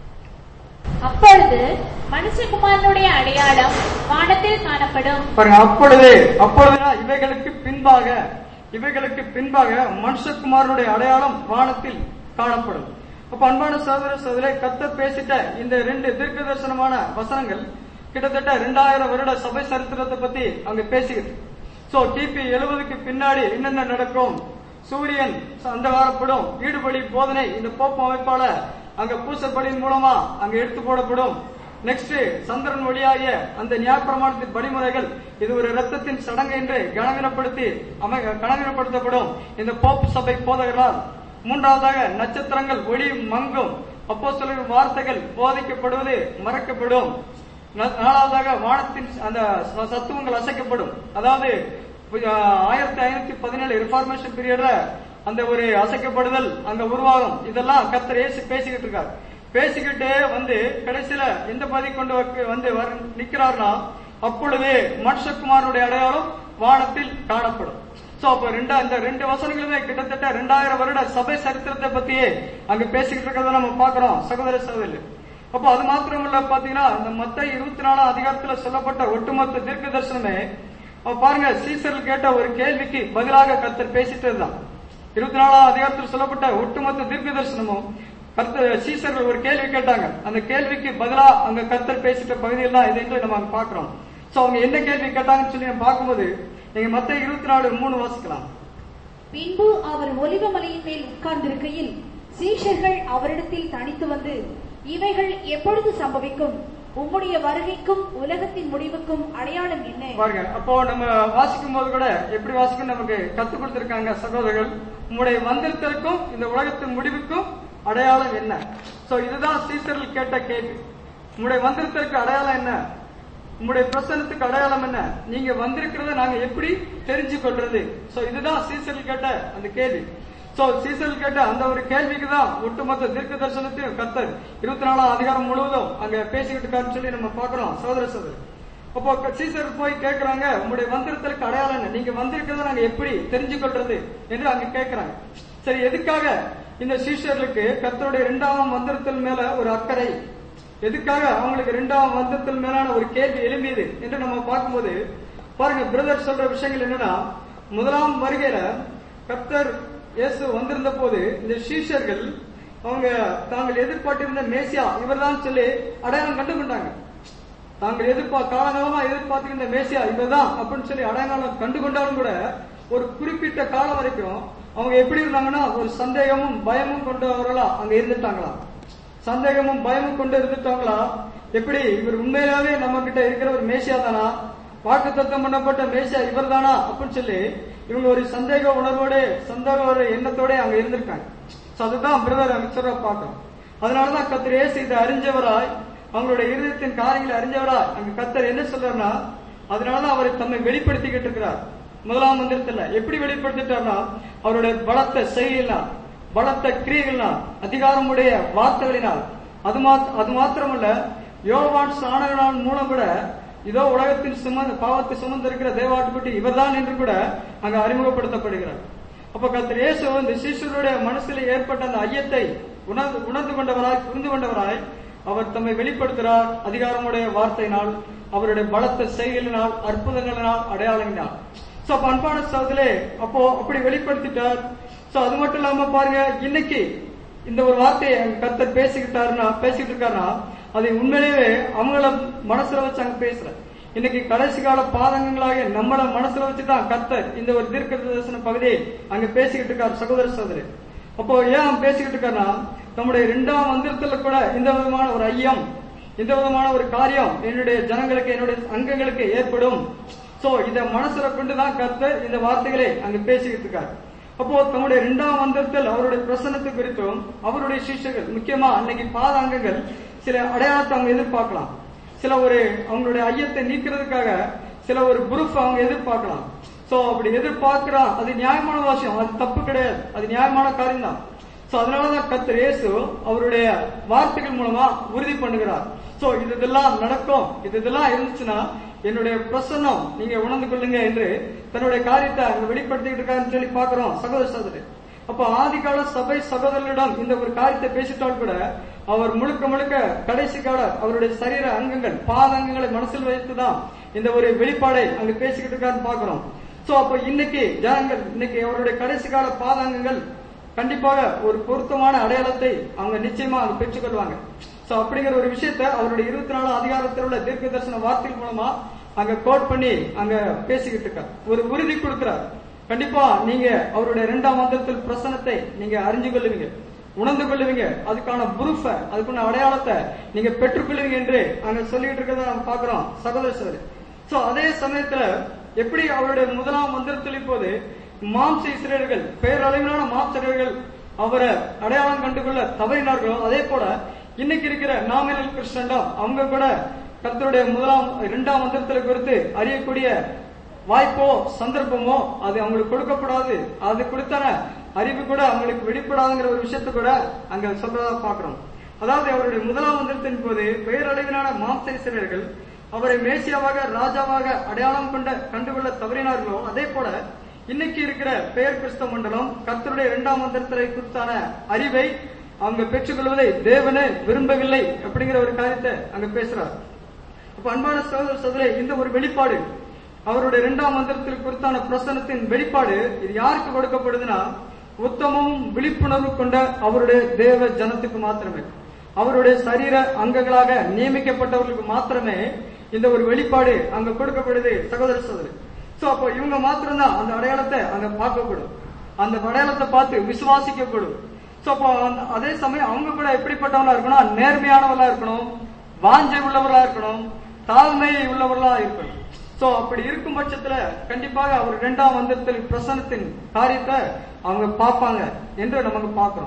அப்பொழுது மனுஷகுமாரனுடைய அடையாளம் வானத்தில் காணப்படும் பாருங்க அப்பொழுது அப்பொழுதுனா இவைகளுக்கு பின்பாக இவைகளுக்கு பின்பாக மனுஷகுமாரனுடைய அடையாளம் வானத்தில் காணப்படும் அப்ப அன்பான சகோதர சகோதரே கத்தர் பேசிட்ட இந்த ரெண்டு தீர்க்க தரிசனமான வசனங்கள் கிட்டத்தட்ட ரெண்டாயிரம் வருட சபை சரித்திரத்தை பத்தி அங்க பேசிக்கிட்டு சோ கிபி எழுபதுக்கு பின்னாடி என்னென்ன நடக்கும் சூரியன் அந்தகாரப்படும் ஈடுபடி போதனை இந்த போப்பு அமைப்பால அங்க பூசப்படியின் மூலமா அங்க எடுத்து போடப்படும் நெக்ஸ்ட் சந்திரன் வழியாகிய அந்த நியாயப்பிரமாணத்தின் படிமுறைகள் இது ஒரு ரத்தத்தின் சடங்கு என்று கனவீனப்படுத்தி அமை கனவீனப்படுத்தப்படும் இந்த போப்பு சபை போதகர்களால் மூன்றாவதாக நட்சத்திரங்கள் ஒளி மங்கும் அப்போ வார்த்தைகள் போதிக்கப்படுவது மறக்கப்படும் நா- நாலாவதாக வானத்தின் அந்த ச- சத்துவங்கள் அசைக்கப்படும் அதாவது அஹ், ஆயிரத்தி ஐநூத்தி பதினேழு ரிஃபார்மேஷன் பீரியட்ல அந்த ஒரு அசைக்கப்படுதல் அங்க உருவாகும் இதெல்லாம் கர்த்தர் இயேசு பேசிக்கிட்டு இருக்கார் பேசிக்கிட்டே வந்து கடைசியில எந்த பதி கொண்டு வைக்க- வந்து வர நிக்கிறார்னா அப்பொழுது மனுஷகுமாரனுடைய அடையாளம் வானத்தில் காணப்படும் சோ அப்ப ரெண்டா இந்த ரெண்டு வசனங்களுமே கிட்டத்தட்ட ரெண்டாயிரம் வருட சபை சரித்திரத்தை பத்தியே அங்க பேசிக்கிட்டு இருக்கிறத நம்ம பாக்குறோம் சகோதர சகோதரி அப்போ அது மாத்திரமல்ல பாத்தீங்கன்னா இந்த மத்த இருபத்தி நாலாம் அதிகாரத்துல சொல்லப்பட்ட ஒட்டுமொத்த தீர்க்க தரிசனமே அப்ப பாருங்க சீசர்கள் கேட்ட ஒரு கேள்விக்கு பதிலாக கர்த்தர் பேசிட்டு இருந்தான் இருபத்தி நாலாம் அதிகாரத்தில் சொல்லப்பட்ட ஒட்டுமொத்த தீர்க்க தரிசனமும் கர்த்தர் சீசர்கள் ஒரு கேள்வி கேட்டாங்க அந்த கேள்விக்கு பதிலா அங்க கர்த்தர் பேசிட்ட பகுதியில் தான் இது என்று நம்ம அங்க பாக்குறோம் சோ அவங்க என்ன கேள்வி கேட்டாங்கன்னு சொல்லி நம்ம பார்க்கும்போது நீங்க மத்த இருபத்தி நாலு மூணு வாசிக்கலாம் பின்பு அவர் ஒலிவமலையின் மேல் உட்கார்ந்திருக்கையில் சீஷர்கள் அவரிடத்தில் தனித்து வந்து இவைகள் எப்பொழுது சம்பவிக்கும் உம்முடைய வருகைக்கும் உலகத்தின் முடிவுக்கும் அடையாளம் என்ன பாருங்க அப்போ நம்ம வாசிக்கும் போது கூட எப்படி வாசிக்கும் நமக்கு கத்துக் கொடுத்திருக்காங்க சகோதரர்கள் உங்களுடைய வந்திருத்தலுக்கும் இந்த உலகத்தின் முடிவுக்கும் அடையாளம் என்ன சோ இதுதான் சீசர்கள் கேட்ட கேள்வி உங்களுடைய மந்திரத்திற்கு அடையாளம் என்ன உங்களுடைய பிரசனத்துக்கு அடையாளம் என்ன நீங்க வந்திருக்கிறத நாங்க எப்படி தெரிஞ்சு கொள்றது சோ இதுதான் சீசர்கள் கேட்ட அந்த கேள்வி சோ சீசர்கள் கேட்ட அந்த ஒரு கேள்விக்கு தான் ஒட்டுமொத்த தீர்க்க தரிசனத்தையும் கர்த்தர் இருபத்தி நாலாம் அதிகாரம் முழுவதும் அங்க பேசிக்கிட்டு இருக்காருன்னு சொல்லி நம்ம பாக்குறோம் சோதர சோதரி அப்போ சீசர் போய் கேட்கறாங்க உங்களுடைய மந்திரத்திற்கு அடையாளம் என்ன நீங்க வந்திருக்கிறத நாங்க எப்படி தெரிஞ்சு கொள்றது என்று அங்க கேட்கறாங்க சரி எதுக்காக இந்த சீஷர்களுக்கு கர்த்தருடைய இரண்டாம் மந்திரத்தின் மேல ஒரு அக்கறை எதுக்காக அவங்களுக்கு இரண்டாம் மந்திரத்தின் மேலான ஒரு கேள்வி எழும்பியது என்று நம்ம பார்க்கும்போது பாருங்க பிரதர் சொல்ற விஷயங்கள் என்னன்னா முதலாம் வருகையில கர்த்தர் இயேசு வந்திருந்த போது இந்த சீஷர்கள் அவங்க தாங்கள் எதிர்பார்த்திருந்த மேசியா இவர்தான் சொல்லி அடையாளம் கண்டுகொண்டாங்க தாங்கள் எதிர்பார்க்க காலகாலமா எதிர்பார்த்திருந்த மேசியா இவர்தான் அப்படின்னு சொல்லி அடையாளம் கண்டுகொண்டாலும் கூட ஒரு குறிப்பிட்ட காலம் வரைக்கும் அவங்க எப்படி இருந்தாங்கன்னா ஒரு சந்தேகமும் பயமும் கொண்டவர்களா அங்க இருந்துட்டாங்களா சந்தேகமும் பயமும் கொண்டு இருந்துட்டாங்களா எப்படி இவர் உண்மையிலாவே நம்ம கிட்ட இருக்கிற ஒரு மேசியா தானா வாக்கு தத்தம் பண்ணப்பட்ட மேசியா இவர் தானா அப்படின்னு சொல்லி இவங்க ஒரு சந்தேக உணர்வோட சந்தேக ஒரு எண்ணத்தோட அங்க இருந்திருக்காங்க So அதுதான் பிரதர் அமைச்சரா பார்க்கணும் அதனாலதான் கத்தர் இயேசு இதை அறிஞ்சவராய் அவங்களுடைய இருதயத்தின் காரியங்களை அறிஞ்சவராய் அங்க கத்தர் என்ன சொல்றாருன்னா அதனால அவரை தம்மை வெளிப்படுத்திக்கிட்டு இருக்கிறார் முதலாம் மந்திரத்துல எப்படி வெளிப்படுத்திட்டார்னா அவருடைய பலத்த செயலினால் பலத்த கிரியைகளினால் அதிகாரமுடைய வார்த்தைகளினால் அது மாத்- அது மாத்திரமல்ல யோவான் சாணகனான் மூலம் கூட இதோ உலகத்தில் சுமந்த பாவத்தை சுமந்திருக்கிற தேவாட்டுக்குட்டி இவர்தான் என்று கூட அங்க அறிமுகப்படுத்தப்படுகிறார் அப்ப கர்த்தர் இயேசு இந்த சீஷருடைய மனசுல ஏற்பட்ட அந்த ஐயத்தை உணர்ந்து உணர்ந்து கொண்டவராய் புரிந்து கொண்டவராய் அவர் தம்மை வெளிப்படுத்துகிறார் அதிகாரமுடைய வார்த்தையினால் அவருடைய பலத்த செயலினால் அற்புதங்களினால் அடையாளங்களினால் சோ அப்ப அன்பான சகோதரே அப்போ அப்படி வெளிப்படுத்திட்டார் சோ அது மட்டும் இல்லாம பாருங்க இன்னைக்கு இந்த ஒரு வார்த்தையை அங்க கர்த்தர் பேசிக்கிட்டாருன்னா பேசிட்டு இருக்காருன்னா அதை உண்மையிலேயே அவங்கள மனசுல வச்சு அங்க பேசுற இன்னைக்கு கடைசி கால பாதங்களாக நம்மள மனசுல வச்சுதான் கர்த்தர் இந்த ஒரு தீர்க்க தரிசன பகுதியை அங்க பேசிக்கிட்டு இருக்காரு சகோதர சகோதரி அப்போ ஏன் பேசிக்கிட்டு இருக்காருன்னா நம்முடைய இரண்டாம் மந்திரத்துல கூட இந்த விதமான ஒரு ஐயம் இந்த விதமான ஒரு காரியம் என்னுடைய ஜனங்களுக்கு என்னுடைய அங்கங்களுக்கு ஏற்படும் சோ இத மனசுல கொண்டுதான் கர்த்தர் இந்த வார்த்தைகளை அங்க பேசிக்கிட்டு இருக்காரு அப்போ தம்முடைய இரண்டாம் மந்திரத்தில் அவருடைய பிரசன்னத்தை குறித்தும் அவருடைய சிஷ்யர்கள் முக்கியமா அன்னைக்கு பாதாங்கங்கள் சில அடையாளத்தை அவங்க எதிர்பார்க்கலாம் சில ஒரு அவங்களுடைய ஐயத்தை நீக்கிறதுக்காக சில ஒரு ப்ரூஃப் அவங்க எதிர்பார்க்கலாம் சோ அப்படி எதிர்பார்க்கிறா அது நியாயமான விஷயம் அது தப்பு கிடையாது அது நியாயமான காரியம் தான் சோ அதனாலதான் கர்த்தர் இயேசு அவருடைய வார்த்தைகள் மூலமா உறுதி பண்ணுகிறார் சோ இது இதெல்லாம் நடக்கும் இது இதெல்லாம் இருந்துச்சுன்னா என்னுடைய பிரசன்னம் நீங்க உணர்ந்து கொள்ளுங்க என்று தன்னுடைய காரியத்தை அங்க வெளிப்படுத்திட்டு இருக்காருன்னு சொல்லி பாக்குறோம் சகோதர சகோதரி அப்ப ஆதிகால சபை சகோதரர்களிடம் இந்த ஒரு காரியத்தை பேசிட்டால் கூட அவர் முழுக்க முழுக்க கடைசி கால அவருடைய சரீர அங்கங்கள் பாதங்கங்களை மனசில் வைத்துதான் இந்த ஒரு வெளிப்பாடை அங்க பேசிக்கிட்டு இருக்காருன்னு பாக்குறோம் சோ அப்ப இன்னைக்கு ஜனங்கள் இன்னைக்கு அவருடைய கடைசி கால பாதங்கங்கள் கண்டிப்பாக ஒரு பொருத்தமான அடையாளத்தை அவங்க நிச்சயமா அவங்க பெற்றுக்கொள்வாங்க சோ அப்படிங்கிற ஒரு விஷயத்த அவருடைய இருபத்தி நாலு அதிகாரத்தில் உள்ள தீர்க்க தரிசன வார்த்தைகள் மூலமா அங்க கோட் பண்ணி அங்க பேசிக்கிட்டு இருக்கார் ஒரு உறுதி கொடுக்கிறார் கண்டிப்பா நீங்க அவருடைய இரண்டாம் மந்திரத்தில் பிரசனத்தை நீங்க அறிஞ்சு கொள்ளுவீங்க உணர்ந்து கொள்ளுவீங்க அதுக்கான ப்ரூஃப அதுக்கான அடையாளத்தை நீங்க பெற்றுக்கொள்ளுவீங்க என்று அங்க சொல்லிட்டு இருக்கிறத நம்ம பாக்குறோம் சகோதர சகோதரி சோ அதே சமயத்துல எப்படி அவருடைய முதலாம் மந்திரத்தில் இப்போது மாம்ச இஸ்ரேலர்கள் பேரளவிலான மாம்சர்கள் அவரை அடையாளம் கண்டுகொள்ள தவறினார்களோ அதே போல இன்னைக்கு இருக்கிற நாமினல் கிறிஸ்டன்டம் அவங்க கூட கர்த்தருடைய முதலாம் இரண்டாம் மந்திரத்துல குறித்து அறியக்கூடிய வாய்ப்போ சந்தர்ப்பமோ அது அவங்களுக்கு கொடுக்கப்படாது அது கொடுத்தான அறிவு கூட அவங்களுக்கு வெளிப்படாதுங்கிற ஒரு விஷயத்தை கூட அங்க சொல்றதா பாக்குறோம் அதாவது அவருடைய முதலாம் மந்திரத்தின் போது பேரளவிலான மாம்ச இஸ்ரேலர்கள் அவரை மேசியாவாக ராஜாவாக அடையாளம் கொண்ட கண்டுகொள்ள தவறினார்களோ அதே போல இன்னைக்கு இருக்கிற பெயர் கிறிஸ்தவ மண்டலம் கர்த்தருடைய இரண்டாம் மந்திரத்தை குறித்தான அறிவை அவங்க பெற்றுக்கொள்வதை தேவனே விரும்பவில்லை அப்படிங்கிற ஒரு காரியத்தை அங்க பேசுறார் அப்ப அன்பான சகோதர சகோதரே இந்த ஒரு வெளிப்பாடு அவருடைய இரண்டாம் மந்திரத்தில் குறித்தான பிரசனத்தின் வெளிப்பாடு இது யாருக்கு கொடுக்கப்படுதுன்னா உத்தமமும் விழிப்புணர்வு கொண்ட அவருடைய தேவ ஜனத்துக்கு மாத்திரமே அவருடைய சரீர அங்கங்களாக நியமிக்கப்பட்டவர்களுக்கு மாத்திரமே இந்த ஒரு வெளிப்பாடு அங்க கொடுக்கப்படுது சகோதர சகோதரி சோ அப்போ இவங்க மாத்திரம்தான் அந்த அடையாளத்தை அங்க பார்க்கப்படும் அந்த அடையாளத்தை பார்த்து விசுவாசிக்கப்படும் சோ அப்போ அந்த- அதே சமயம் அவங்க கூட எப்படிப்பட்டவங்களா இருக்கணும் நேர்மையானவர்களா இருக்கணும் வாஞ்சை உள்ளவர்களா இருக்கணும் தாழ்மை உள்ளவர்களா இருக்கணும் சோ அப்படி இருக்கும் பட்சத்துல கண்டிப்பாக அவர் இரண்டாம் வந்தத்தில் பிரசனத்தின் காரியத்தை அவங்க பார்ப்பாங்க என்று நமக்கு பார்க்கிறோம்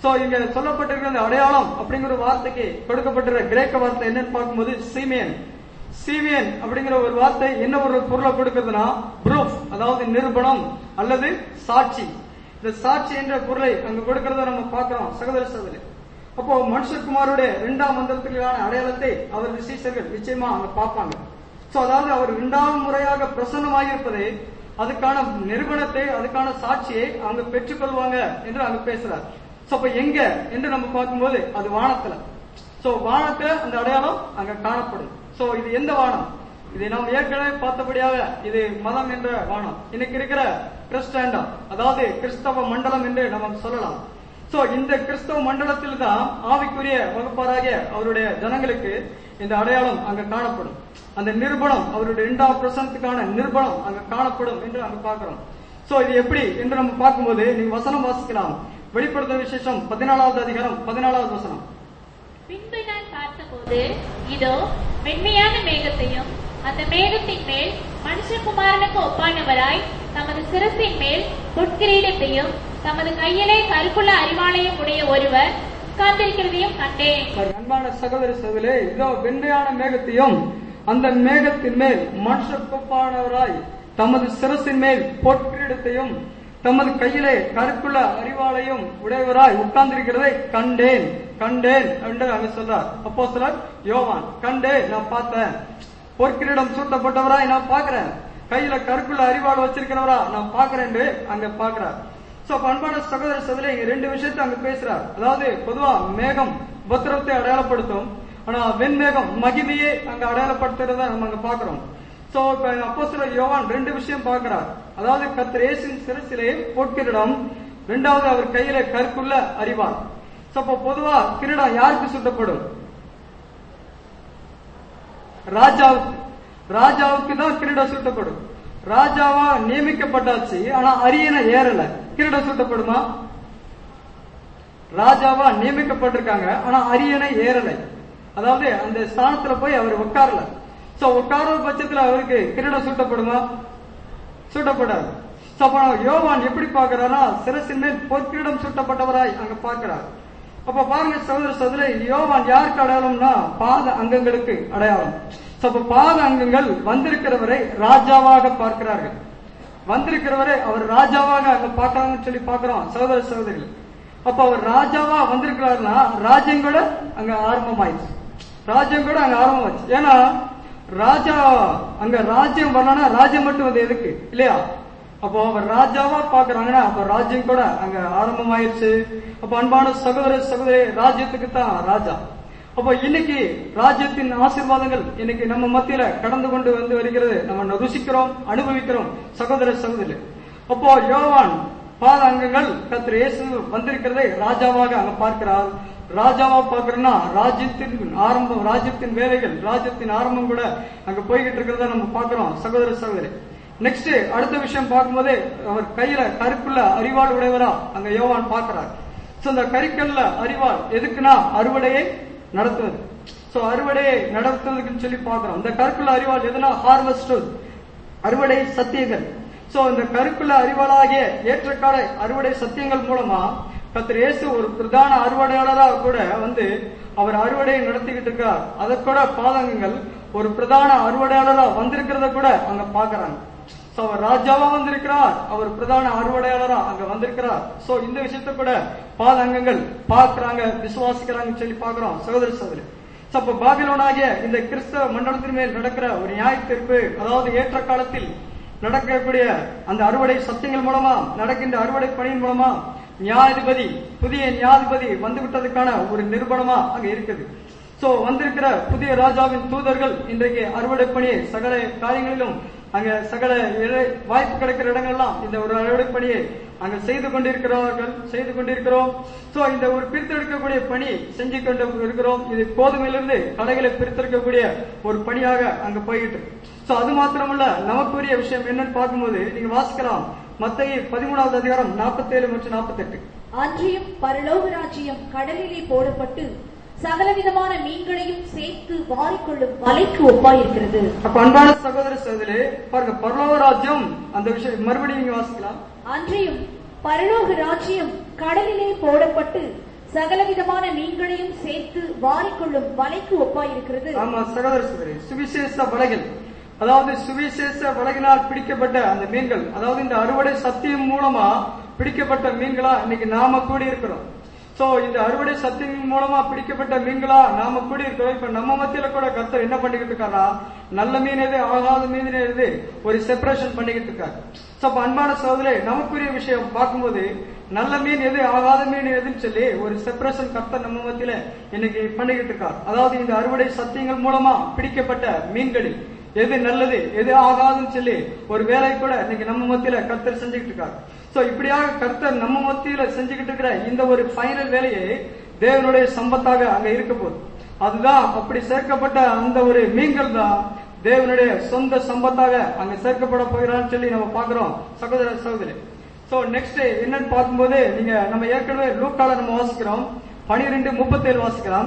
சோ இங்க சொல்லப்பட்டிருக்கிற அந்த அடையாளம் அப்படிங்கிற ஒரு வார்த்தைக்கு கொடுக்கப்பட்டிருக்கிற கிரேக்க வார்த்தை என்னன்னு பார்க்கும்போது சீமியன் சீமியன் அப்படிங்கிற ஒரு வார்த்தை என்ன ஒரு பொருளை கொடுக்குதுன்னா ப்ரூஃப் அதாவது நிரூபணம் அல்லது சாட்சி இந்த சாட்சி என்ற பொருளை அங்க கொடுக்கறத நம்ம பார்க்கிறோம் சகோதர சகோதரி அப்போ மனுஷகுமாரோட இரண்டாம் மந்திரத்திலான அடையாளத்தை அவரது சீசர்கள் நிச்சயமா அங்க பார்ப்பாங்க சோ அதாவது அவர் இரண்டாம் முறையாக பிரசன்னமாக இருப்பதை அதுக்கான நிறுவனத்தை அதுக்கான சாட்சியை அவங்க பெற்றுக்கொள்வாங்க என்று அங்க பேசுறார் சோ அப்ப எங்க என்று நம்ம பார்க்கும்போது அது வானத்துல சோ வானத்துல அந்த அடையாளம் அங்க காணப்படும் சோ இது எந்த வானம் இதை நாம் ஏற்கனவே பார்த்தபடியாக இது மதம் என்ற வானம் இன்னைக்கு இருக்கிற கிறிஸ்டாண்டம் அதாவது கிறிஸ்தவ மண்டலம் என்று நம்ம சொல்லலாம் சோ இந்த கிறிஸ்தவ மண்டலத்தில் தான் ஆவிக்குரிய வகுப்பாராகிய அவருடைய ஜனங்களுக்கு இந்த அடையாளம் அங்க காணப்படும் அந்த நிர்பணம் அவருடைய இரண்டாம் பிரசனத்துக்கான நிர்பணம் அங்க காணப்படும் என்று அங்க பார்க்கிறோம் சோ இது எப்படி என்று நம்ம பார்க்கும்போது நீங்க வசனம் வாசிக்கலாம் வெளிப்படுத்த விசேஷம் பதினாலாவது அதிகாரம் பதினாலாவது வசனம் பின்பு நான் பார்த்தபோது இதோ மென்மையான மேகத்தையும் அந்த மேகத்தின் மேல் மனுஷகுமாரனுக்கு ஒப்பானவராய் தமது சிரசின் மேல் பொற்கிரீடத்தையும் தமது கையிலே கருப்புள்ள அறிவாளையும் உடைய ஒருவர் உட்கார்ந்திருக்கிறதையும் கண்டேன் சரி, அன்பான சகோதர சகோதரே இதோ வெண்மையான மேகத்தையும் அந்த மேகத்தின் மேல் மனுஷப்பானவராய் தமது சிரசின் மேல் பொற்கிரீடத்தையும் தமது கையிலே கருப்புள்ள அறிவாளையும் உடையவராய் உட்கார்ந்திருக்கிறதை கண்டேன் கண்டேன் என்று அங்க சொல்றார் அப்போ சிலர் யோவான் கண்டேன் நான் பார்த்தேன் பொற்கிரீடம் சூட்டப்பட்டவராய் நான் பார்க்கிறேன் கையில கருப்புள்ள அறிவாள் வச்சிருக்கிறவரா நான் பார்க்கிறேன் என்று அங்க பார்க்கிறார் சோ அப்ப அன்பான சகோதர சகோதரி இங்க ரெண்டு விஷயத்தை அங்க பேசுறார் அதாவது பொதுவா மேகம் பத்திரத்தை அடையாளப்படுத்தும் ஆனா வெண்மேகம் மகிமையை அங்க அடையாளப்படுத்துறத நம்ம அங்க பாக்குறோம் சோ இப்ப அப்போ சில யோவான் ரெண்டு விஷயம் பார்க்கிறார் அதாவது கர்த்தர் இயேசுவின் சிரசிலே பொற்கிரீடம் ரெண்டாவது அவர் கையில கற்குள்ள அறிவார் சோ அப்போ பொதுவா கிரீடம் யாருக்கு சுட்டப்படும் ராஜாவுக்கு ராஜாவுக்கு தான் கிரீடம் சூட்டப்படும் ராஜாவா நியமிக்கப்பட்டாச்சு ஆனா அரியணை ஏறல கிரீடம் சூட்டப்படுமா ராஜாவா நியமிக்கப்பட்டிருக்காங்க ஆனா அரியணை ஏறலை அதாவது அந்த ஸ்தானத்துல போய் அவர் உட்காரல சோ உட்கார பட்சத்துல அவருக்கு கிரீடம் சூட்டப்படுமா சூட்டப்படாது So, அப்ப யோவான் எப்படி பார்க்கிறாரா சிரசின் மேல் பொற்கிரீடம் சூட்டப்பட்டவராய் அங்க பார்க்கிறார் அப்ப பாருங்க சகோதர சகோதரி யோவான் யாருக்கு அடையாளம்னா பாத அங்கங்களுக்கு அடையாளம் So, அப்ப பாத அங்கங்கள் வந்திருக்கிறவரை ராஜாவாக பார்க்கிறார்கள் வந்திருக்கிறவரை அவர் ராஜாவாக அங்க பார்க்கறாங்கன்னு சொல்லி பார்க்கிறோம் சகோதர சகோதரிகள் அப்ப அவர் ராஜாவா வந்திருக்கிறாருன்னா ராஜ்யம் கூட அங்க ஆரம்பமாயிடுச்சு ராஜ்யம் கூட அங்க ஆரம்பமாச்சு ஏன்னா ராஜா அங்க ராஜ்யம் வரலன்னா ராஜ்யம் மட்டும் வந்து எதுக்கு இல்லையா அப்போ அவர் ராஜாவா பாக்குறாங்கன்னா அப்ப ராஜ்யம் கூட அங்க ஆரம்பமாயிருச்சு அப்ப அன்பான சகோதர சகோதரி ராஜ்யத்துக்கு தான் ராஜா அப்போ இன்னைக்கு ராஜ்யத்தின் ஆசீர்வாதங்கள் இன்னைக்கு நம்ம மத்தியில கடந்து கொண்டு வந்து வருகிறது நம்ம ருசிக்கிறோம் அனுபவிக்கிறோம் சகோதர சகோதரி அப்போ யோவான் பாத அங்கங்கள் கத்திர இயேசு வந்திருக்கிறதை ராஜாவாக அங்க பார்க்கிறார் ராஜாவா பார்க்கிறோம்னா ராஜ்யத்தின் ஆரம்பம் ராஜ்யத்தின் வேலைகள் ராஜ்யத்தின் ஆரம்பம் கூட அங்க போய்கிட்டு இருக்கிறத நம்ம பார்க்கிறோம் சகோதர சகோதரி நெக்ஸ்ட் அடுத்த விஷயம் பார்க்கும்போது அவர் கையில கருப்புள்ள அறிவாள் உடையவரா அங்க யோவான் பார்க்கிறார் சோ இந்த கரிக்கல்ல அறிவாள் எதுக்குன்னா அறுவடையை நடத்துவது சோ அறுவடையை நடத்துவதுக்குன்னு சொல்லி பார்க்கிறோம் இந்த கருப்புள்ள அறிவாள் எதுனா ஹார்வெஸ்ட் அறுவடை சத்தியங்கள் சோ இந்த கருப்புள்ள அறிவாளாகிய ஏற்றக்கால அறுவடை சத்தியங்கள் மூலமா கத்திர இயேசு ஒரு பிரதான அறுவடையாளராக கூட வந்து அவர் அறுவடையை நடத்திக்கிட்டு இருக்கார் அதை கூட பாதகங்கள் ஒரு பிரதான அறுவடையாளரா வந்திருக்கிறத கூட அங்க பாக்குறாங்க சோ அவர் ராஜாவா வந்திருக்கிறார் அவர் பிரதான அறுவடையாளரா அங்க வந்திருக்கிறார் சோ இந்த விஷயத்த கூட பாதங்கங்கள் பார்க்கறாங்க விசுவாசிக்கிறாங்கன்னு சொல்லி பாக்குறோம் சகோதர சகோதரி சோ அப்ப பாபிலோனாகிய இந்த கிறிஸ்தவ மண்டலத்தின் மேல் நடக்கிற ஒரு நியாய தீர்ப்பு அதாவது ஏற்ற காலத்தில் நடக்கக்கூடிய அந்த அறுவடை சத்தியங்கள் மூலமா நடக்கின்ற அறுவடை பணியின் மூலமா நியாயாதிபதி புதிய நியாயாதிபதி வந்து விட்டதுக்கான ஒரு நிரூபணமா அங்க இருக்குது சோ வந்திருக்கிற புதிய ராஜாவின் தூதர்கள் இன்றைக்கு அறுவடை பணியை சகல காரியங்களிலும் அங்க சகல இட- வாய்ப்பு கிடைக்கிற இடங்கள்லாம் இந்த ஒரு அறுவடை பணியை அங்க செய்து கொண்டிருக்கிறார்கள் செய்து கொண்டிருக்கிறோம் சோ இந்த ஒரு பிரித்தெடுக்கக்கூடிய பணி செஞ்சு கொண்டு இருக்கிறோம் இது கோதுமையிலிருந்து கடைகளை பிரித்தெடுக்கக்கூடிய ஒரு பணியாக அங்க போயிட்டு இருக்கு சோ அது மாத்திரமல்ல நமக்குரிய விஷயம் என்னன்னு பார்க்கும்போது நீங்க வாசிக்கலாம் மத்திய பதிமூணாவது அதிகாரம் நாற்பத்தேழு மற்றும் நாற்பத்தெட்டு அன்றியும் பரலோக ராஜ்யம் கடலிலே போடப்பட்டு சகலவிதமான மீன்களையும் சேர்த்து வாரிக்கொள்ளும் வலைக்கு ஒப்பாயிருக்கிறது அப்ப அன்பான சகோதர சகோதரி பாருங்க பரலோக ராஜ்யம் அந்த விஷயம் மறுபடியும் நீங்க வாசிக்கலாம் அன்றியும் பரலோக ராஜ்யம் கடலிலே போடப்பட்டு சகலவிதமான மீன்களையும் சேர்த்து வாரிக்கொள்ளும் வலைக்கு ஒப்பாயிருக்கிறது ஆமா சகோதர சகோதரி சுவிசேஷ வலைகள் அதாவது சுவிசேஷ வலையினால் பிடிக்கப்பட்ட அந்த மீன்கள் அதாவது இந்த அறுவடை சத்தியம் மூலமா பிடிக்கப்பட்ட மீன்களா இன்னைக்கு நாம கூடி இருக்கிறோம் சோ இந்த அறுவடை சத்தியம் மூலமா பிடிக்கப்பட்ட மீன்களா நாம கூடி இருக்கிறோம் இப்ப நம்ம மத்தியில கூட கர்த்தர் என்ன பண்ணிக்கிட்டு இருக்காரா நல்ல மீன் எது ஆகாத மீன் எது ஒரு செப்பரேஷன் பண்ணிக்கிட்டு இருக்காரு சோ அப்ப அன்பான சோதரே நமக்குரிய விஷயம் பார்க்கும்போது நல்ல மீன் எது ஆகாத மீன் எதுன்னு சொல்லி ஒரு செப்பரேஷன் கர்த்தர் நம்ம மத்தியில இன்னைக்கு பண்ணிக்கிட்டு இருக்கார் அதாவது இந்த அறுவடை சத்தியங்கள் மூலமா பிடிக்கப்பட்ட மீன்களில் எது நல்லது எது ஆகாதுன்னு சொல்லி ஒரு வேலை கூட இன்னைக்கு நம்ம மத்தியில கர்த்தர் செஞ்சுக்கிட்டு இருக்காரு சோ இப்படியாக கர்த்தர் நம்ம மத்தியில செஞ்சுக்கிட்டு இருக்கிற இந்த ஒரு ஃபைனல் வேலையை தேவனுடைய சம்பத்தாக அங்க இருக்க போகுது அதுதான் அப்படி சேர்க்கப்பட்ட அந்த ஒரு மீன்கள் தான் தேவனுடைய சொந்த சம்பத்தாக அங்க சேர்க்கப்பட போகிறான்னு சொல்லி நம்ம பாக்குறோம் சகோதர சகோதரி சோ நெக்ஸ்ட் என்னன்னு பார்க்கும்போது நீங்க நம்ம ஏற்கனவே லூக்கால நம்ம வாசிக்கிறோம் பனிரெண்டு முப்பத்தேழு வாசிக்கலாம்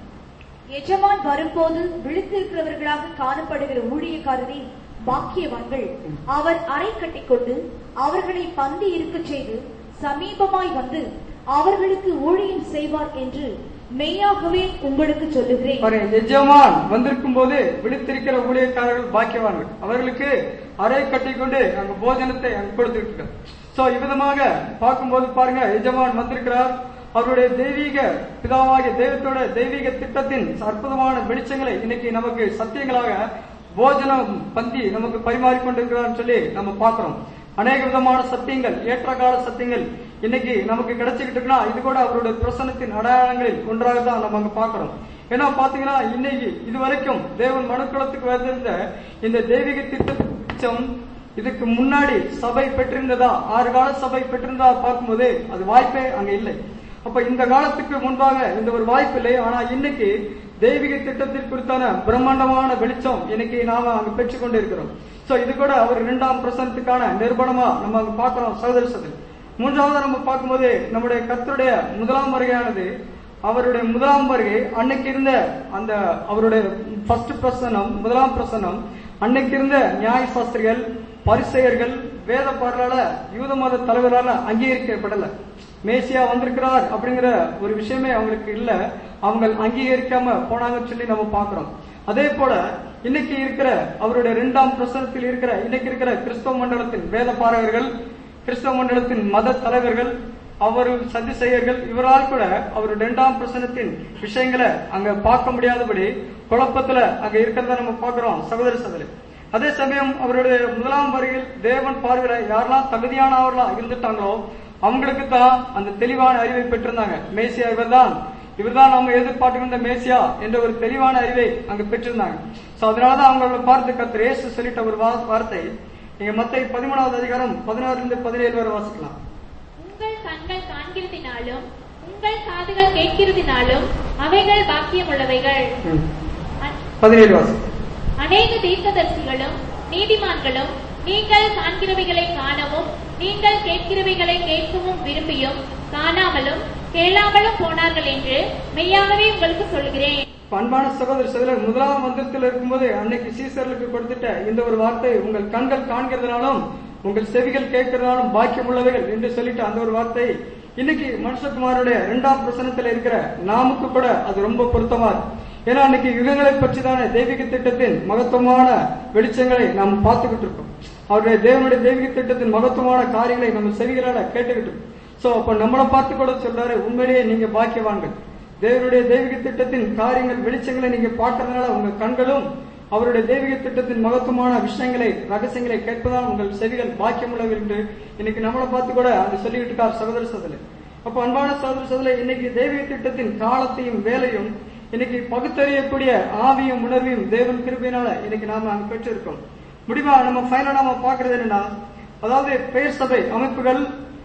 எஜமான் வரும்போது விழித்திருக்கிறவர்களாக காணப்படுகிற ஊழியக்காரரே பாக்கியவான்கள் அவர் அறை கட்டிக்கொண்டு அவர்களை பந்தி இருக்கச் செய்து சமீபமாய் வந்து அவர்களுக்கு ஊழியம் செய்வார் என்று மெய்யாகவே உங்களுக்கு சொல்லுகிறேன் பாருங்க எஜமான் வந்திருக்கும் போது விழித்திருக்கிற ஊழியக்காரர்கள் பாக்கியவான்கள் அவர்களுக்கு அறை கட்டிக்கொண்டு அங்க போஜனத்தை அங்க கொடுத்துட்டு இருக்கார் சோ இவ்விதமாக பார்க்கும்போது பாருங்க எஜமான் வந்திருக்கிறார் அவருடைய தெய்வீக பிதாவாகிய தெய்வத்தோட தெய்வீக திட்டத்தின் அற்புதமான வெளிச்சங்களை இன்னைக்கு நமக்கு சத்தியங்களாக போஜனம் பந்தி நமக்கு பரிமாறிக்கொண்டிருக்கிறான்னு சொல்லி நம்ம பார்க்கிறோம் அநேக விதமான சத்தியங்கள் ஏற்றகால சத்தியங்கள் இன்னைக்கு நமக்கு கிடைச்சிக்கிட்டு இருக்குன்னா இது கூட அவருடைய பிரசனத்தின் அடையாளங்களில் ஒன்றாக தான் நம்ம அங்க பார்க்கிறோம் ஏன்னா பாத்தீங்கன்னா இன்னைக்கு இது வரைக்கும் தேவன் மனுக்குலத்துக்கு வந்திருந்த இந்த தெய்வீக திட்டம் இதுக்கு முன்னாடி சபை பெற்றிருந்ததா ஆறு கால சபை பெற்றிருந்ததா பார்க்கும்போது அது வாய்ப்பே அங்க இல்லை அப்ப இந்த காலத்துக்கு முன்பாக இந்த ஒரு வாய்ப்பு இல்லை ஆனா இன்னைக்கு தெய்வீக திட்டத்திற்கு குறித்தான பிரம்மாண்டமான வெளிச்சம் இன்னைக்கு நாம அங்க பெற்றுக்கொண்டு இருக்கிறோம் சோ இது கூட அவர் இரண்டாம் பிரசனத்துக்கான நிர்பணமா நம்ம அங்க பார்க்கிறோம் சகோதர சகோதரி மூன்றாவது நம்ம பார்க்கும்போது நம்முடைய கர்த்தருடைய முதலாம் வருகையானது அவருடைய முதலாம் வருகை அன்னைக்கு இருந்த அந்த அவருடைய ஃபர்ஸ்ட் பிரசனம் முதலாம் பிரசனம் அன்னைக்கு இருந்த நியாய சாஸ்திரிகள் பரிசெயர்கள் வேத பாடலால யூத மத தலைவரால அங்கீகரிக்கப்படல மேசியா வந்திருக்கிறார் அப்படிங்கிற ஒரு விஷயமே அவங்களுக்கு இல்ல அவங்க அங்கீகரிக்காம போனாங்கன்னு சொல்லி நம்ம பாக்குறோம் அதே போல இன்னைக்கு இருக்கிற அவருடைய இரண்டாம் பிரசனத்தில் இருக்கிற இன்னைக்கு இருக்கிற கிறிஸ்தவ மண்டலத்தின் வேத பாரகர்கள் கிறிஸ்தவ மண்டலத்தின் மத தலைவர்கள் அவர்கள் சதிசெயர்கள் இவரால் கூட அவர் இரண்டாம் பிரசனத்தின் விஷயங்களை அங்க பார்க்க முடியாதபடி குழப்பத்துல அங்க இருக்கிறத நம்ம பார்க்கிறோம் சகோதர சகோதரி அதே சமயம் அவருடைய முதலாம் வருகையில் தேவன் பார்வையில யாரெல்லாம் தகுதியானவர்களா இருந்துட்டாங்களோ அவங்களுக்கு தான் அந்த தெளிவான அறிவை பெற்றிருந்தாங்க மேசியா இவர்தான் இவர்தான் நம்ம எதிர்பார்க்கின்ற மேசியா என்ற ஒரு தெளிவான அறிவை அங்க பெற்றிருந்தாங்க சோ அதனாலதான் அவங்கள பார்த்து கத்திர இயேசு சொல்லிட்ட ஒரு வா- வார்த்தை நீங்க மத்த பதிமூணாவது அதிகாரம் பதினாறுல இருந்து பதினேழு வரை வாசிக்கலாம் உங்கள் கண்கள் காண்கிறதினாலும் உங்கள் காதுகள் கேட்கிறதினாலும் அவைகள் பாக்கியமுள்ளவைகள் ம். அ- பதினேழு வாசி அநேக தீர்க்கதரிசிகளும் நீதிமான்களும் நீங்கள் காண்கிறவைகளை காணவும் நீங்கள் கேட்கிறவைகளை கேட்கவும் விரும்பியும் காணாமலும் கேளாமலும் போனார்கள் என்று மெய்யாகவே உங்களுக்கு சொல்கிறேன் அன்பான சகோதர சகோதரர் முதலாம் மந்திரத்தில் இருக்கும்போது அன்னைக்கு சீசர்களுக்கு கொடுத்துட்ட இந்த ஒரு வார்த்தை உங்கள் கண்கள் காண்கிறதுனாலும் உங்கள் செவிகள் கேட்கிறதுனாலும் பாக்கியம் உள்ளவைகள் என்று சொல்லிட்டு அந்த ஒரு வார்த்தை இன்னைக்கு மனுஷகுமாரோட இரண்டாம் பிரசனத்தில் இருக்கிற நாமுக்கு கூட அது ரொம்ப பொருத்தமா இருக்கு ஏன்னா அன்னைக்கு யுகங்களை பற்றிதான தெய்வீக திட்டத்தின் மகத்துவமான வெளிச்சங்களை நாம் பார்த்துக்கிட்டு இருக்கோம் அவருடைய தேவனுடைய தெய்வீக திட்டத்தின் மகத்துவமான காரியங்களை நம்ம செவிகளால கேட்டுக்கிட்டு இருக்கோம் சோ அப்ப நம்மளை பார்த்து கூட சொல்றாரு உண்மையிலேயே நீங்க பாக்கியவான்கள் தேவனுடைய தெய்வீக திட்டத்தின் காரியங்கள் வெளிச்சங்களை நீங்க பார்க்கறதுனால உங்க கண்களும் அவருடைய தெய்வீக திட்டத்தின் மகத்துவமான விஷயங்களை ரகசியங்களை கேட்பதால் உங்கள் செவிகள் பாக்கியமுள்ளவர் என்று இன்னைக்கு நம்மளை பார்த்து கூட அது சொல்லிட்டு இருக்கார் சகோதர சகோதரி அப்ப அன்பான சகோதர சகோதரி இன்னைக்கு தெய்வீக திட்டத்தின் காலத்தையும் வேலையும் இன்னைக்கு பகுத்தறியக்கூடிய ஆவியும் உணர்வையும் தேவன் கிருபையினால இன்னைக்கு நாம அங்க பெற்றிருக்கோம் முடிவா நம்ம ஃபைனலா நாம பாக்குறது என்னன்னா அதாவது பெயர் சபை அமைப்புகள்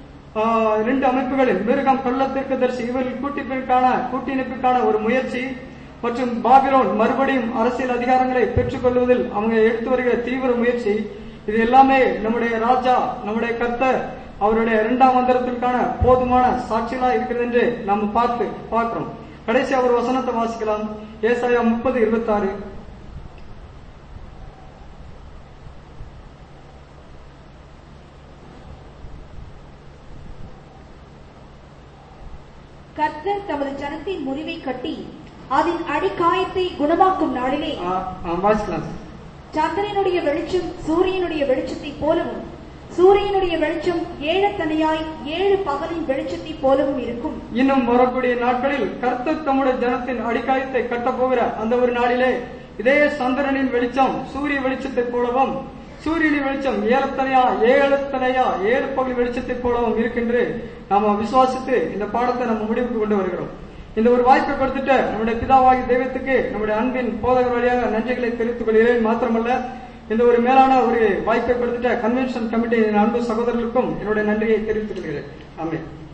ஆஹ், ரெண்டு அமைப்புகளில் மிருகம் கள்ளத்திற்கு தரிசி இவர்கள் கூட்டிப்பிற்கான கூட்டிணைப்புக்கான ஒரு முயற்சி மற்றும் பாபிலோன் மறுபடியும் அரசியல் அதிகாரங்களை பெற்றுக் கொள்வதில் அவங்க எடுத்து வருகிற தீவிர முயற்சி இது எல்லாமே நம்முடைய ராஜா நம்முடைய கர்த்தர் அவருடைய இரண்டாம் மந்திரத்திற்கான போதுமான சாட்சிகளா இருக்கிறது என்று நாம் பார்த்து பார்க்கிறோம் கடைசி அவர் வசனத்தை வாசிக்கலாம் ஏசாயா முப்பது இருபத்தி ஆறு கர்த்தர் தமது ஜனத்தின் முறிவை கட்டி அதன் அடிக்காயத்தை குணமாக்கும் நாளிலே ஆ, ஆ, வாசிக்கலாம் சார். சந்திரனுடைய வெளிச்சம் சூரியனுடைய வெளிச்சத்தைப் போலவும் சூரியனுடைய வெளிச்சம் ஏழத்தனையாய் ஏழு பகலின் வெளிச்சத்தைப் போலவும் இருக்கும் இன்னும் வரக்கூடிய நாட்களில் கர்த்தர் தம்முடைய ஜனத்தின் அடிக்காயத்தை கட்டப் போகிற அந்த ஒரு நாளிலே இதே சந்திரனின் வெளிச்சம் சூரிய வெளிச்சத்தைப் போலவும் சூரியனின் வெளிச்சம் ஏழத்தனையா ஏழத்தனையா ஏழு பகல் வெளிச்சத்தைப் போலவும் இருக்கின்று நாம விசுவாசித்து இந்த பாடத்தை நம்ம முடிவுக்கு கொண்டு வருகிறோம் இந்த ஒரு வாய்ப்பை கொடுத்துட்டு நம்முடைய பிதாவாகி தெய்வத்துக்கு நம்முடைய அன்பின் போதகர் வழியாக நன்றிகளை தெரிவித்துக் கொள்கிறேன் மாத்திரமல்ல இந்த ஒரு மேலான ஒரு வாய்ப்பை கொடுத்துட்ட கன்வென்ஷன் கமிட்டி அன்பு சகோதரர்களுக்கும் என்னுடைய நன்றியை தெரிவித்துக் கொள்கிறேன் ஆமென்